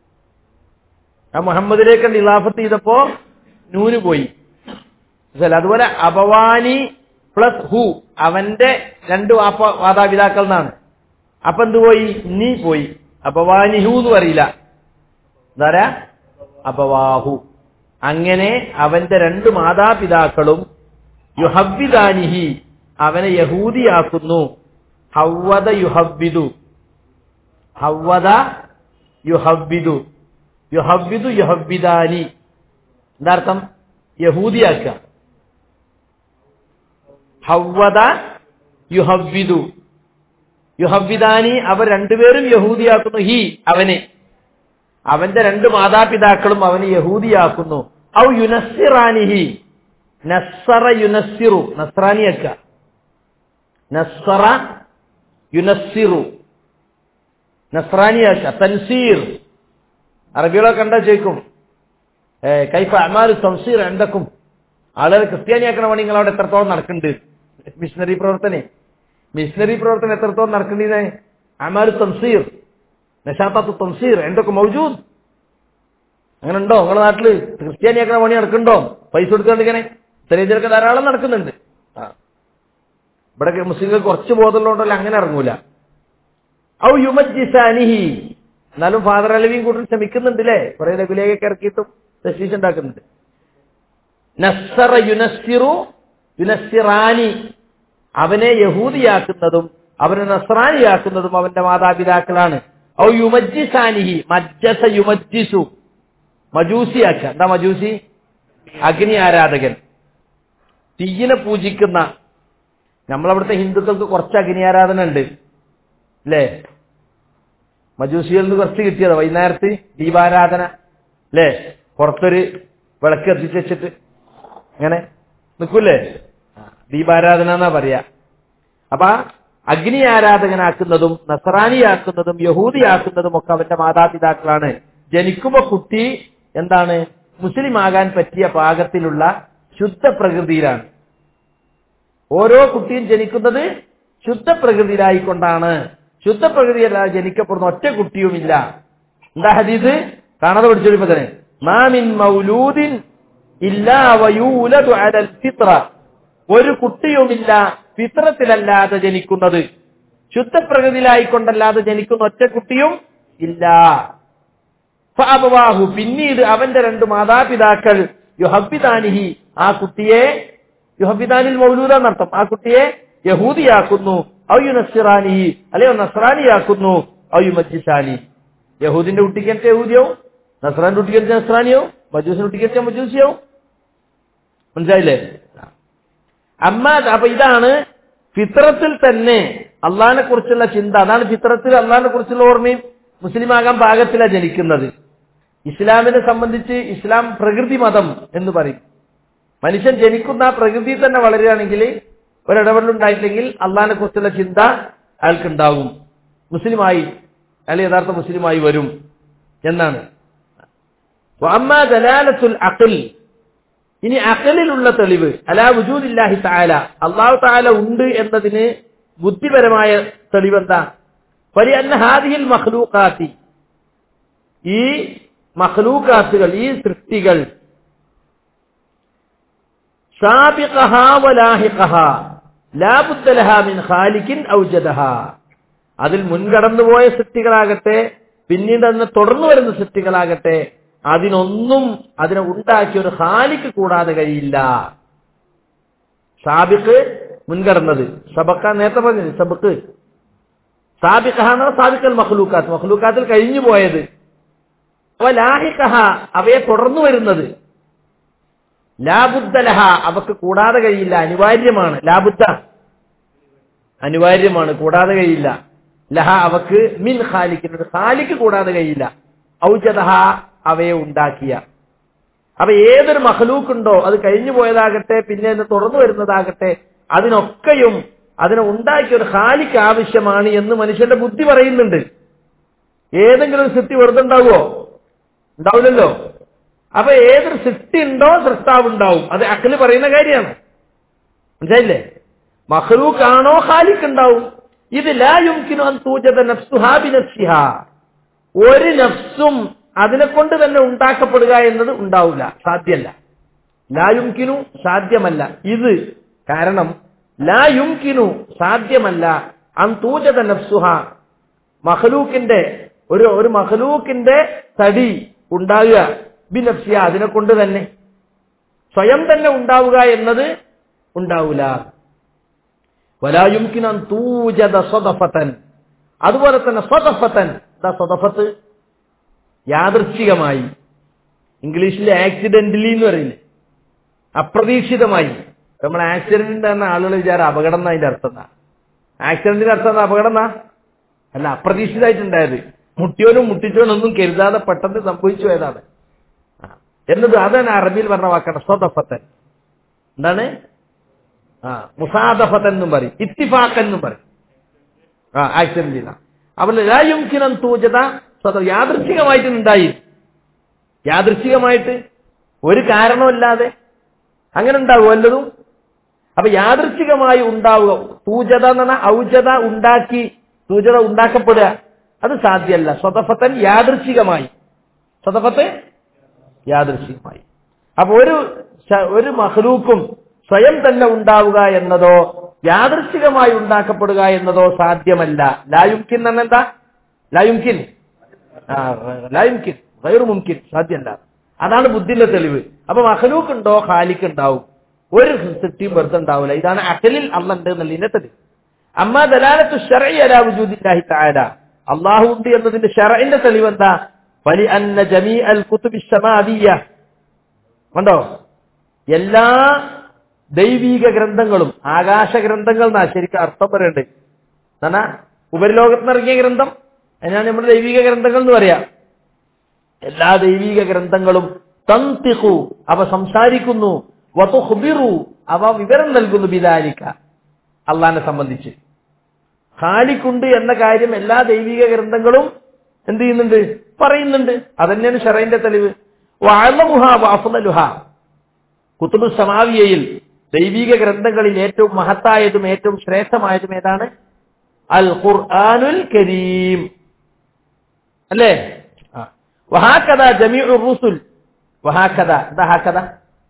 ആ മുഹമ്മദിലേക്ക് ഇലാഫത്ത് ചെയ്തപ്പോ നൂന് പോയി മനസ്സിലായോ? അതുപോലെ അപവാനി പ്ലസ് ഹു അവന്റെ രണ്ട് വാപ്പ മാതാപിതാക്കൾ എന്നാണ് അപ്പൊ എന്ത് പോയി നീ പോയി അപവാനി ഹു എന്ന് പറയില്ല എന്താ പറയാ അപവാഹു അങ്ങനെ അവന്റെ രണ്ട് മാതാപിതാക്കളും യുഹബിദാനിഹി അവനെ യഹൂദിയാക്കുന്നു ഹവ്വദ യുഹബിദു ഹവ്വദ യുഹബിദു യുഹബിദു യുഹബിദാനി എന്താർത്ഥം യഹൂദിയാക്കുക ഹവ്വദ യുഹബിദു യുഹബിദാനി അവർ രണ്ടുപേരും യഹൂദിയാക്കുന്നു ഹി അവനെ അവന്റെ രണ്ട് മാതാപിതാക്കളും അവനെ യഹൂദിയാക്കുന്നു ഔ യുനസ്സിറാനിഹി നസ്സറ യുനസ്സിറു നസ്രാനിയക്ക നസ്സറ യുനസ്സിറു നസ്രാനിയാക്ക തൻസീർ അറബികളെ കണ്ടാ ചോദിക്കും ഏ, കൈഫ അമാലു തംസീർ എന്തൊക്കും ആളുകൾ ക്രിസ്ത്യാനിയാക്കണ പണി നിങ്ങൾ അവിടെ എത്രത്തോളം നടക്കുന്നുണ്ട് മിഷണറി പ്രവർത്തനെ മിഷണറി പ്രവർത്തനം എത്രത്തോളം നടക്കേണ്ടത് അമാലു തംസീർ നഷാത്താത്തു തംസീർ എന്തൊക്കെ മൗജൂദ് അങ്ങനെ ഉണ്ടോ നിങ്ങളുടെ നാട്ടില് ക്രിസ്ത്യാനിയാക്കണ പണി നടക്കുന്നുണ്ടോ പൈസ കൊടുക്കാണ്ട് ഇങ്ങനെ തെരഞ്ഞെടുക്ക ധാരാളം നടക്കുന്നുണ്ട് ആ. ഇവിടെ മുസ്ലിങ്ങൾ കുറച്ച് ബോധമുള്ളതുകൊണ്ടല്ലോ അങ്ങനെ ഇറങ്ങൂല ഔ യുമജിസാനിഹി എന്നാലും ഫാദർ അലവിയും കൂട്ടി ശ്രമിക്കുന്നുണ്ട് അല്ലേ കുറെ ലഘുലേഖയൊക്കെ ഇറക്കിയിട്ടും തസ്വീശ് ഉണ്ടാക്കുന്നുണ്ട് നസ്സറ യുനസ്സിറു യുനസ്സിറാനി അവനെ യഹൂദിയാക്കുന്നതും അവനെ നസ്രാനിയാക്കുന്നതും അവന്റെ മാതാപിതാക്കളാണ് ഔ യുമജ്ജിസാനിഹി മജ്ജസ യുമജ്ജിസു മജൂസിയാക്ക എന്താ മജൂസി അഗ്നി ആരാധകൻ തീയിനെ പൂജിക്കുന്ന നമ്മളവിടുത്തെ ഹിന്ദുക്കൾക്ക് കുറച്ച് അഗ്നി ആരാധന ഉണ്ട് അല്ലേ മജൂസികളിൽ നിന്ന് കുറച്ച് കിട്ടിയതാ വൈകുന്നേരത്ത് ദീപാരാധന അല്ലേ പുറത്തൊരു വിളക്ക് കത്തിച്ച് വെച്ചിട്ട് അങ്ങനെ നിൽക്കൂലേ ദീപാരാധന എന്നാ പറയാ അപ്പൊ അഗ്നി ആരാധകനാക്കുന്നതും നസറാനിയാക്കുന്നതും യഹൂദിയാക്കുന്നതും ഒക്കെ അവന്റെ മാതാപിതാക്കളാണ് ജനിക്കുമ്പോ കുട്ടി എന്താണ് മുസ്ലിം ആകാൻ പറ്റിയ പാകത്തിലുള്ള ശുദ്ധ പ്രകൃതിയിലാണ് ഓരോ കുട്ടിയും ജനിക്കുന്നത് ശുദ്ധ പ്രകൃതിയിലായിക്കൊണ്ടാണ് ശുദ്ധ പ്രകൃതിയല്ലാതെ ജനിക്കപ്പെടുന്ന ഒറ്റ കുട്ടിയുമില്ല എന്താ ഹദീസ് കാണാതെ പഠിച്ചൊരു തന്നെ മാമിൻ മൗലൂദിൻ ഇല്ലാ വയൂലദു അലൽ ഫിത്ര ഒരു കുട്ടിയുമില്ല ഫിത്രത്തിലല്ലാതെ ജനിക്കുന്നത് ശുദ്ധ പ്രകൃതിയിലായിക്കൊണ്ടല്ലാതെ ജനിക്കുന്ന ഒറ്റ കുട്ടിയും ഇല്ല ഫഅബവാഹു പിന്നീട് അവന്റെ രണ്ട് മാതാപിതാക്കൾ യുഹബിദാനിഹി ആ കുട്ടിയെ യുഹബിദാനിൽ മൗലൂദ എന്നർത്ഥം ആ കുട്ടിയെ യഹൂദിയാക്കുന്നു ഔ യുനസ്സിറാനിഹി അല്ലയോ നസ്രാനിയാക്കുന്നു ഔ യുമജ്ജിസാനി യഹൂദിന്റെ കുട്ടിക്ക് എനിക്ക് യഹൂദിയാവും നസ്രാന്റെ കുട്ടിക്ക് എനിക്ക് നസ്രാനിയാവും മജൂസിന്റെ കുട്ടിക്ക് എനിക്ക് മജൂസിയാവും മനസ്സിലായില്ലേ അമ്മ അപ്പൊ ഇതാണ് ഫിത്രത്തിൽ തന്നെ അള്ളാഹിനെ കുറിച്ചുള്ള ചിന്ത അതാണ് ഫിത്രത്തിൽ അള്ളാഹിനെ കുറിച്ചുള്ള ഓർമ്മയും മുസ്ലിം ആകാൻ പാകത്തിലാണ് ജനിക്കുന്നത് ഇസ്ലാമിനെ സംബന്ധിച്ച് ഇസ്ലാം പ്രകൃതി മതം എന്ന് പറയും മനുഷ്യൻ ജനിക്കുന്ന ആ പ്രകൃതി തന്നെ വളരുകയാണെങ്കിൽ ഒരിടപെടലുണ്ടായില്ലെങ്കിൽ അള്ളാഹിനെ കുറിച്ചുള്ള ചിന്ത അയാൾക്കുണ്ടാകും മുസ്ലിമായി അയാൾ യഥാർത്ഥ മുസ്ലിമായി വരും എന്നാണ് വഅമ്മ ദലാലത്തുൽ അഖിൽ ഇനി അഖലിലുള്ള തെളിവ് അലാ വുജൂദില്ലാഹി തആല അള്ളാഹു തആല ഉണ്ട് എന്നതിന് ബുദ്ധിപരമായ തെളിവ് എന്താ ഫലിഅന്ന ഹാദിഹിൽ മഖ്ലൂഖാത്തി ഈ മഖ്ലൂഖാത്തുകൾ ഈ സൃഷ്ടികൾ സാബിഖഹാ വലാഹിഖഹാ ലാ ബുദ്ദ ലഹാ മിൻ ഖാലിഖിൻ ഔജദഹാ അതിൽ മുൻകടന്നുപോയ സൃഷ്ടികളാകട്ടെ പിന്നീട് അതിനെ തുടർന്നു വരുന്ന സൃഷ്ടികളാകട്ടെ അതിനൊന്നും അതിനെ ഉണ്ടാക്കിയ ഒരു ഹാലിക്ക് കൂടാതെ കഴിയില്ല സാബിക്ക് മുൻകടന്നത് സബക്ക നേരത്തെ പറഞ്ഞത് സബക്ക് സാബിഖാണ് സാബിക്കൽ മഖ്ലൂക്കാത്ത് മഖ്ലൂക്കാത്തിൽ കഴിഞ്ഞു പോയത് അവ ലാഹിക്കഹ അവയെ തുടർന്നു വരുന്നത് ലാബുദ്ധലഹ അവക്ക് കൂടാതെ കഴിയില്ല അനിവാര്യമാണ് ലാബുദ്ധ അനിവാര്യമാണ് കൂടാതെ കഴിയില്ല ലഹ അവക്ക് മിൻ ഖാലിക്കിന് ഒരു ഖാലിക്ക് കൂടാതെ കഴിയില്ല ഔജദഹ അവയെ ഉണ്ടാക്കിയ അപ്പൊ ഏതൊരു മഹലൂക്കുണ്ടോ അത് കഴിഞ്ഞു പോയതാകട്ടെ പിന്നെ അത് തുറന്നു വരുന്നതാകട്ടെ അതിനൊക്കെയും അതിനെ ഉണ്ടാക്കിയ ഒരു ഹാലിക്ക് ആവശ്യമാണ് എന്ന് മനുഷ്യന്റെ ബുദ്ധി പറയുന്നുണ്ട് ഏതെങ്കിലും ഒരു സൃഷ്ടി വെറുതെ ഉണ്ടാവുമോ ഉണ്ടാവില്ലല്ലോ അപ്പൊ ഏതൊരു സൃഷ്ടി ഉണ്ടോ സൃഷ്ടാവ് ഉണ്ടാവും അത് അക്കല് പറയുന്ന കാര്യമാണ് മനസ്സിലായില്ലേ മഹ്ലൂക്കാണോ ഖാലിക്ക് ഉണ്ടാവും ഇത് ലാ യുംകിനു അൻ തൂജത നഫ്സുഹാ ബിനഫ്സിഹാ ഒരു നഫ്സും അതിനെ കൊണ്ട് തന്നെ ഉണ്ടാക്കപ്പെടുക എന്നത് ഉണ്ടാവില്ല സാധ്യമല്ല ലാ യുംകിനു സാധ്യമല്ല ഇത് കാരണം ലാ യുംകിനു സാധ്യമല്ല അൻ തൂജത നഫ്സുഹ മഹലൂക്കിന്റെ ഒരു ഒരു മഹലൂക്കിന്റെ തടി ഉണ്ടാകുക ബിനഫ്സിയ അതിനെ കൊണ്ട് തന്നെ സ്വയം തന്നെ ഉണ്ടാവുക എന്നത് ഉണ്ടാവില്ല വലായുംകിനൻ തൂജത സ്വതഫത്തൻ അതുപോലെ തന്നെ സ്വതഫത്തൻ എന്താ സ്വതഫത്ത് യാദൃച്ഛികമായി ഇംഗ്ലീഷിൽ ആക്സിഡന്റലി എന്ന് പറയില്ലേ അപ്രതീക്ഷിതമായി നമ്മൾ ആക്സിഡന്റ് എന്ന ആളുകൾ വിചാരം അപകടം എന്നാ അതിന്റെ അർത്ഥം എന്നാ ആക്സിഡന്റിന്റെ അർത്ഥം എന്താ അപകടം എന്നാ അല്ല അപ്രതീക്ഷിതമായിട്ടുണ്ടായത് മുട്ടിയോനും മുട്ടിച്ചോനും ഒന്നും കരുതാതെ പെട്ടെന്ന് സംഭവിച്ചു പോയതാണ് ആ. എന്നത് അതാണ് അറബിയിൽ പറഞ്ഞ വാക്കാണ് സ്വതഫത്തൻ എന്താണ് ആ മുസാദഫത്തൻ എന്നും പറയും ഇത്തിഫാഖൻ എന്നും പറയും ആ ആക്സിഡന്റ് അവന് ലായുംകിനം തൂജത സ്വതം യാദൃച്ഛികമായിട്ട് ഉണ്ടായി യാദൃച്ഛികമായിട്ട് ഒരു കാരണമില്ലാതെ അങ്ങനെ ഉണ്ടാവും വല്ലതും അപ്പൊ യാദൃച്ഛികമായി ഉണ്ടാവുക തൂജത എന്ന് പറഞ്ഞാൽ ഔജത ഉണ്ടാക്കി തൂജത ഉണ്ടാക്കപ്പെടുക അത് സാധ്യമല്ല സ്വതഫത്തൻ യാദൃച്ഛികമായി സ്വതഫത്ത് യാദൃച്ഛികമായി അപ്പൊ ഒരു ശ- ഒരു മഹ്ലൂക്കും സ്വയം തന്നെ ഉണ്ടാവുക എന്നതോ യാദൃച്ഛികമായി ഉണ്ടാക്കപ്പെടുക എന്നതോ സാധ്യമല്ല ലായുംകിൻ എന്ന് എന്താ ലായുംകിൻ ആ, ലായുംകിൻ ഗൈറു മുംകിൻ സാധ്യമല്ല അതാണ് ബുദ്ധിന്റെ തെളിവ് അപ്പൊ മഹലൂക്ക് ഉണ്ടോ ഖാലിക്ക് ഉണ്ടാവും ഒരു സൃഷ്ടിയും വെറുതെ ഉണ്ടാവില്ല ഇതാണ് അഖലിൽ അള്ളണ്ട് എന്നുള്ളതിന്റെ തെളിവ് അമ്മ ദലാലത്തു ഷറഈ അലാ വുജൂദില്ലാഹി തആല അല്ലാഹു ഉണ്ട് എന്നതിന്റെ ഷറഇന്റെ തെളിവ് എന്താ വലി അന്ന ജമീഅൽ കുതുബി സമാവിയ്യ കണ്ടോ എല്ലാ ദൈവീക ഗ്രന്ഥങ്ങളും ആകാശ ഗ്രന്ഥങ്ങൾ എന്നാ ശരിക്കും അർത്ഥം പറയണ്ട് എന്നാ ഉപരിലോകത്ത് നിറങ്ങിയ ഗ്രന്ഥം അതിനാണ് നമ്മുടെ ദൈവിക ഗ്രന്ഥങ്ങൾ എന്ന് പറയാ എല്ലാ ദൈവിക ഗ്രന്ഥങ്ങളും തന്തിഖു അവ സംസാരിക്കുന്നു വതുഖ്ബിറു അവ വിവരം നൽകുന്നു ബിദാലിക അള്ളാഹിനെ സംബന്ധിച്ച് ഖാലിക്കുണ്ട് എന്ന കാര്യം എല്ലാ ദൈവിക ഗ്രന്ഥങ്ങളും എന്ത് ചെയ്യുന്നുണ്ട് പറയുന്നുണ്ട് അതന്നെയാണ് ഷറൈന്റെ തെളിവ് വഅലമുഹ വഅഫ്ളലുഹ കുത്തുബ് സമാവിയയിൽ ദൈവിക ഗ്രന്ഥങ്ങളിൽ ഏറ്റവും മഹത്തായതും ഏറ്റവും ശ്രേഷ്ഠമായതും ഏതാണ് അൽ ഖുർആനുൽ കരീം അല്ലേ ആ. വഹാക്കഥ ജമീഉ റുസുൽ വഹാക്കഥ എന്താ ഹാക്കഥ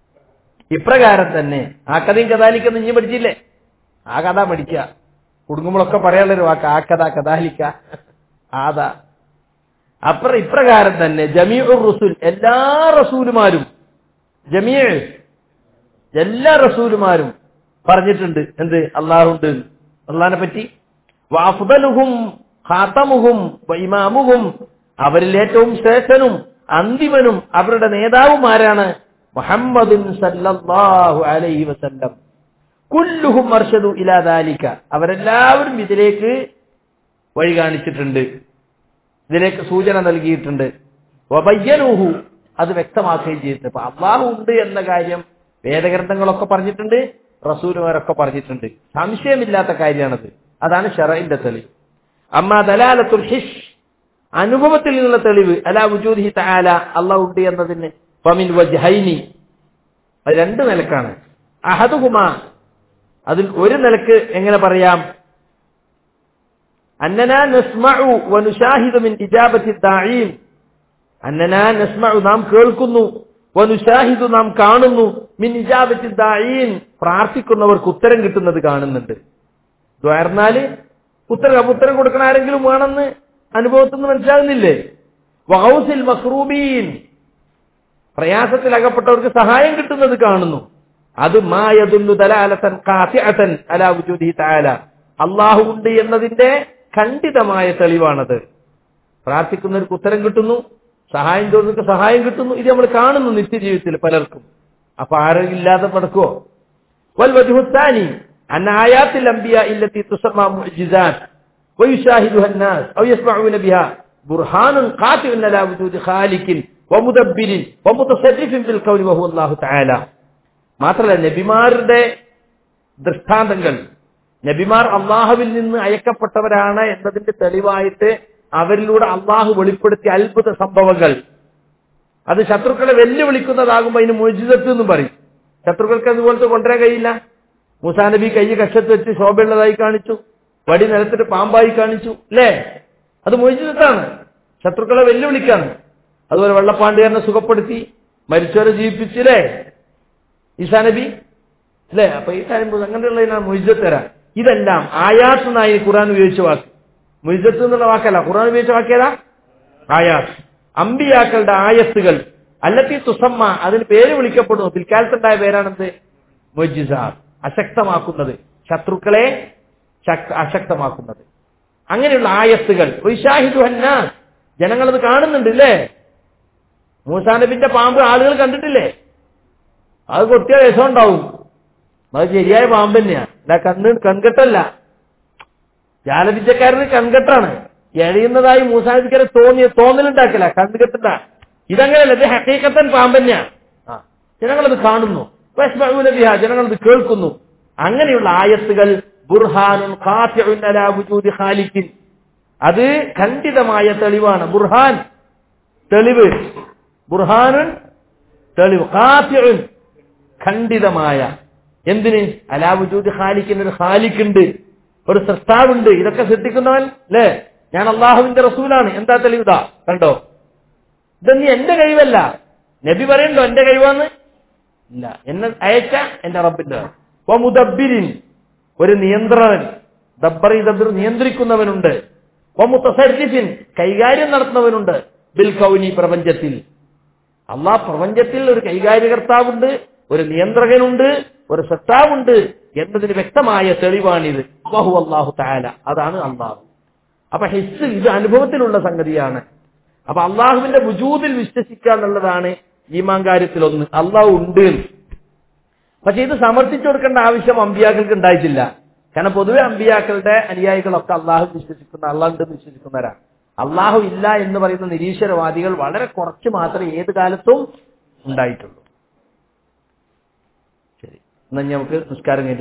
ഇപ്രകാരം തന്നെ ആ കഥയും കഥാലിക്കെന്ന് ഇനി പഠിച്ചില്ലേ ആ കഥ പഠിക്കുക കുടുങ്ങുമ്പോഴൊക്കെ പറയാനുള്ളൊരു വാക്ക് ആ കഥ കഥാലിക്ക ആദാ അപ്പുറം ഇപ്രകാരം തന്നെ ജമീഉ റുസുൽ എല്ലാ റസൂലുമാരും ജമീ എല്ലാ റസൂലുമാരും പറഞ്ഞിട്ടുണ്ട് എന്ത് അള്ളാഹുണ്ട് അള്ളാഹിനെ പറ്റി വാഫുദലുഹും ഖാത്തമുഹും ഇമാമുഹും അവരിൽ ഏറ്റവും ശ്രേഷ്ഠനും അന്തിമനും അവരുടെ നേതാവും ആരാണ് മുഹമ്മദുൻ സല്ലല്ലാഹു അലൈഹി വസല്ലം കുല്ലുഹും അർഷദു ഇലാ ദാലിക അവരെല്ലാവരും ഇതിലേക്ക് വഴി കാണിച്ചിട്ടുണ്ട് ഇതിലേക്ക് സൂചന നൽകിയിട്ടുണ്ട് വബയ്യനൂഹു അത് വ്യക്തമാക്കുകയും ചെയ്തിട്ടുണ്ട് അപ്പൊ അള്ളാഹു ഉണ്ട് എന്ന കാര്യം വേദഗ്രന്ഥങ്ങളൊക്കെ പറഞ്ഞിട്ടുണ്ട് റസൂലുമാരൊക്കെ പറഞ്ഞിട്ടുണ്ട് സംശയമില്ലാത്ത കാര്യമാണത് അതാണ് ഷറൈന്റെ തെളിവ് അമ്മ ദലാലത്തുൽ ഹിഷ് അനുഭവത്തിൽ നിന്നുള്ള തെളിവ് അലാ വുജൂദിഹി തആല അള്ളാഹു ഉണ്ട് എന്നതിന് ഫമിൻ വജ്ഹൈനി അത് രണ്ട് നിലക്കാണ് അഹദുഹുമ അതിൽ ഒരു നിലക്ക് എങ്ങനെ പറയാം അന്നനാ നസ്മഉ വനുഷാഹിദു മിൻ ഇജാബത്തി ദാഈൻ അന്നനാ നസ്മഉ നാം കേൾക്കുന്നു വനുഷാഹിദു നാം കാണുന്നു മിൻ ഇജാബത്തി ദാഈൻ പ്രാർത്ഥിക്കുന്നവർക്ക് ഉത്തരം കിട്ടുന്നത് കാണുന്നുണ്ട് ദ്വാർന്നാല് ഉത്തരം അപ്പൊ ഉത്തരം കൊടുക്കണ ആരെങ്കിലും വേണമെന്ന് അനുഭവത്തിൽ നിന്ന് മനസ്സിലാകുന്നില്ലേ വഹൗസിൽ മക്രൂബീൻ പ്രയാസത്തിൽ അകപ്പെട്ടവർക്ക് സഹായം കിട്ടുന്നത് കാണുന്നു അത് മായതുല്ലു ദലാലത്തൻ ഖാസിഅതൻ അലാ വുജൂദിഹി തആല അല്ലാഹു ഉണ്ട് എന്നതിന്റെ ഖണ്ഡിതമായ തെളിവാണത് പ്രാർത്ഥിക്കുന്നവർക്ക് ഉത്തരം കിട്ടുന്നു സഹായം ചോദിച്ചവർക്ക് സഹായം കിട്ടുന്നു ഇത് നമ്മൾ കാണുന്നു നിത്യജീവിതത്തിൽ പലർക്കും അപ്പൊ ആരും ഇല്ലാതെ പടക്കുവോ والوجه الثاني أن آيات الأنبياء التي تسمى معجزات ويشاهدها الناس أو يسمعون بها برهان قاطع على وجود خالق വമുദബ്ബിരിൻ വമുതസരിഫിൻ ബിൽ ഖൗലി വഹു അല്ലാഹു തആല മാത്രമല്ല നബിമാരുടെ ദൃഷ്ടാന്തങ്ങൾ നബിമാർ അള്ളാഹുവിൽ നിന്ന് അയക്കപ്പെട്ടവരാണ് എന്നതിന്റെ തെളിവായിട്ട് അവരിലൂടെ അള്ളാഹു വെളിപ്പെടുത്തിയ അത്ഭുത സംഭവങ്ങൾ അത് ശത്രുക്കളെ വെല്ലുവിളിക്കുന്നതാകുമ്പോൾ അതിന് മൊജിതത്ത് എന്നും പറയും ശത്രുക്കൾക്ക് അതുപോലത്തെ കൊണ്ടുവരാൻ കഴിയില്ല മൂസാ നബി കൈ കക്ഷത്ത് വെച്ച് ശോഭയുള്ളതായി കാണിച്ചു വടി നിലത്തിട്ട് പാമ്പായി കാണിച്ചു അല്ലേ അത് മൊജിതത്താണ് ശത്രുക്കളെ വെല്ലുവിളിക്കാണ് അതുപോലെ വെള്ളപ്പാണ്ടുകാരനെ സുഖപ്പെടുത്തി മരിച്ചവരെ ജീവിപ്പിച്ചില്ലേ ഈസാ നബി അല്ലേ അപ്പൊ ഈ കാര്യം അങ്ങനെയുള്ള മൊയ്ജത്ത് തരാം ഇതെല്ലാം ആയാസ് എന്നായി ഖുറാൻ ഉപയോഗിച്ച വാക്ക് മൊയ്ജത്ത് എന്നുള്ള വാക്കല്ല ഖുറാൻ ഉപയോഗിച്ച വാക്കേതാ ആയാസ് അമ്പിയാക്കളുടെ ആയത്തുകൾ അല്ലത്തി തുസമ്മ അതിന് പേര് വിളിക്കപ്പെടുന്നു പിൽക്കാലത്തുണ്ടായ പേരാണെന്ത് മൊയ്ജിസ അശക്തമാക്കുന്നത് ശത്രുക്കളെ ശക്ത അശക്തമാക്കുന്നത് അങ്ങനെയുള്ള ആയത്തുകൾ വൈശാഹിദുഹന്നാസ് ജനങ്ങളത് കാണുന്നുണ്ട് ഇല്ലേ മൂസാ നബിന്റെ പാമ്പ് ആളുകൾ കണ്ടിട്ടില്ലേ അത് കൊത്തിയ രസം ഉണ്ടാവും അത് ശരിയായ പാമ്പ് തന്നെയാ അല്ല കണ്ണ് കൺകെട്ടല്ല ജാലവിദ്യക്കാരന് കൺകെട്ടാണ് എഴയുന്നതായി മൂസാനബിക്കരെ തോന്നിയ തോന്നലുണ്ടാക്കില്ല കൺകെട്ടണ്ട ഇതങ്ങനെയല്ല ഇത് ഹക്കീക്കത്തൻ പാമ്പ് തന്നെയാ ആ ജനങ്ങളത് കാണുന്നു വസ്മഊനബിഹ ജനങ്ങളത് കേൾക്കുന്നു അങ്ങനെയുള്ള ആയത്തുകൾ ബുർഹാനുൻ ഖാത്തിഉൻ അലാ വുജൂദി ഖാലിഖിൻ അത് ഖണ്ഡിതമായ തെളിവാണ് ബുർഹാൻ തെളിവ് ബുർഹാനുൻ തെളിവ് ഖാത്തിഉൻ ഖണ്ഡിതമായ എന്തിന് അലാവുജൂദ് ഖാലിക്കിന് ഒരു ഖാലിക്കുണ്ട് ഒരു സൃഷ്ടാവുണ്ട് ഇതൊക്കെ സൃഷ്ടിക്കുന്നവൻ അല്ലേ ഞാൻ അള്ളാഹുവിന്റെ റസൂലാണ് എന്താ തെളിവുതാ കണ്ടോ ഇതൊന്നും എന്റെ കഴിവല്ല നബി പറയണ്ടോ എന്റെ കഴിവാന്ന് ഇല്ല എന്നെ അയച്ച എന്റെ റബ്ബിന്റെ മുദബിരിൻ ഒരു നിയന്ത്രണൻ ദബ്ബറി ദബ്ബർ നിയന്ത്രിക്കുന്നവനുണ്ട് മുത്തസരിഫിൻ കൈകാര്യം നടത്തുന്നവനുണ്ട് ബിൽ കൗനി പ്രപഞ്ചത്തിൽ അള്ളാഹ് പ്രപഞ്ചത്തിൽ ഒരു കൈകാര്യകർത്താവുണ്ട് ഒരു നിയന്ത്രകനുണ്ട് ഒരു സത്താവുണ്ട് എന്നതിന് വ്യക്തമായ തെളിവാണിത് ബഹു അള്ളാഹു താല അതാണ് അള്ളാഹു അപ്പൊ ഹിസ് ഇത് അനുഭവത്തിലുള്ള സംഗതിയാണ് അപ്പൊ അള്ളാഹുവിന്റെ വുജൂദിൽ വിശ്വസിക്കുക എന്നുള്ളതാണ് ഈമാൻ കാര്യത്തിൽ ഒന്ന് അള്ളാഹു ഉണ്ട് പക്ഷെ ഇത് സമർത്ഥിച്ചു കൊടുക്കേണ്ട ആവശ്യം അമ്പിയാക്കൾക്ക് ഉണ്ടായിട്ടില്ല കാരണം പൊതുവെ അമ്പിയാക്കളുടെ അനുയായികളൊക്കെ അള്ളാഹു വിശ്വസിക്കുന്ന അള്ളാഹു ഉണ്ടെന്ന് വിശ്വസിക്കുന്നവരാണ് അള്ളാഹു ഇല്ല എന്ന് പറയുന്ന നിരീശ്വരവാദികൾ വളരെ കുറച്ച് മാത്രമേ ഏത് കാലത്തും ഉണ്ടായിട്ടുള്ളൂ ശരി എന്നാൽ നമുക്ക് നിസ്കാരം കഴിഞ്ഞ്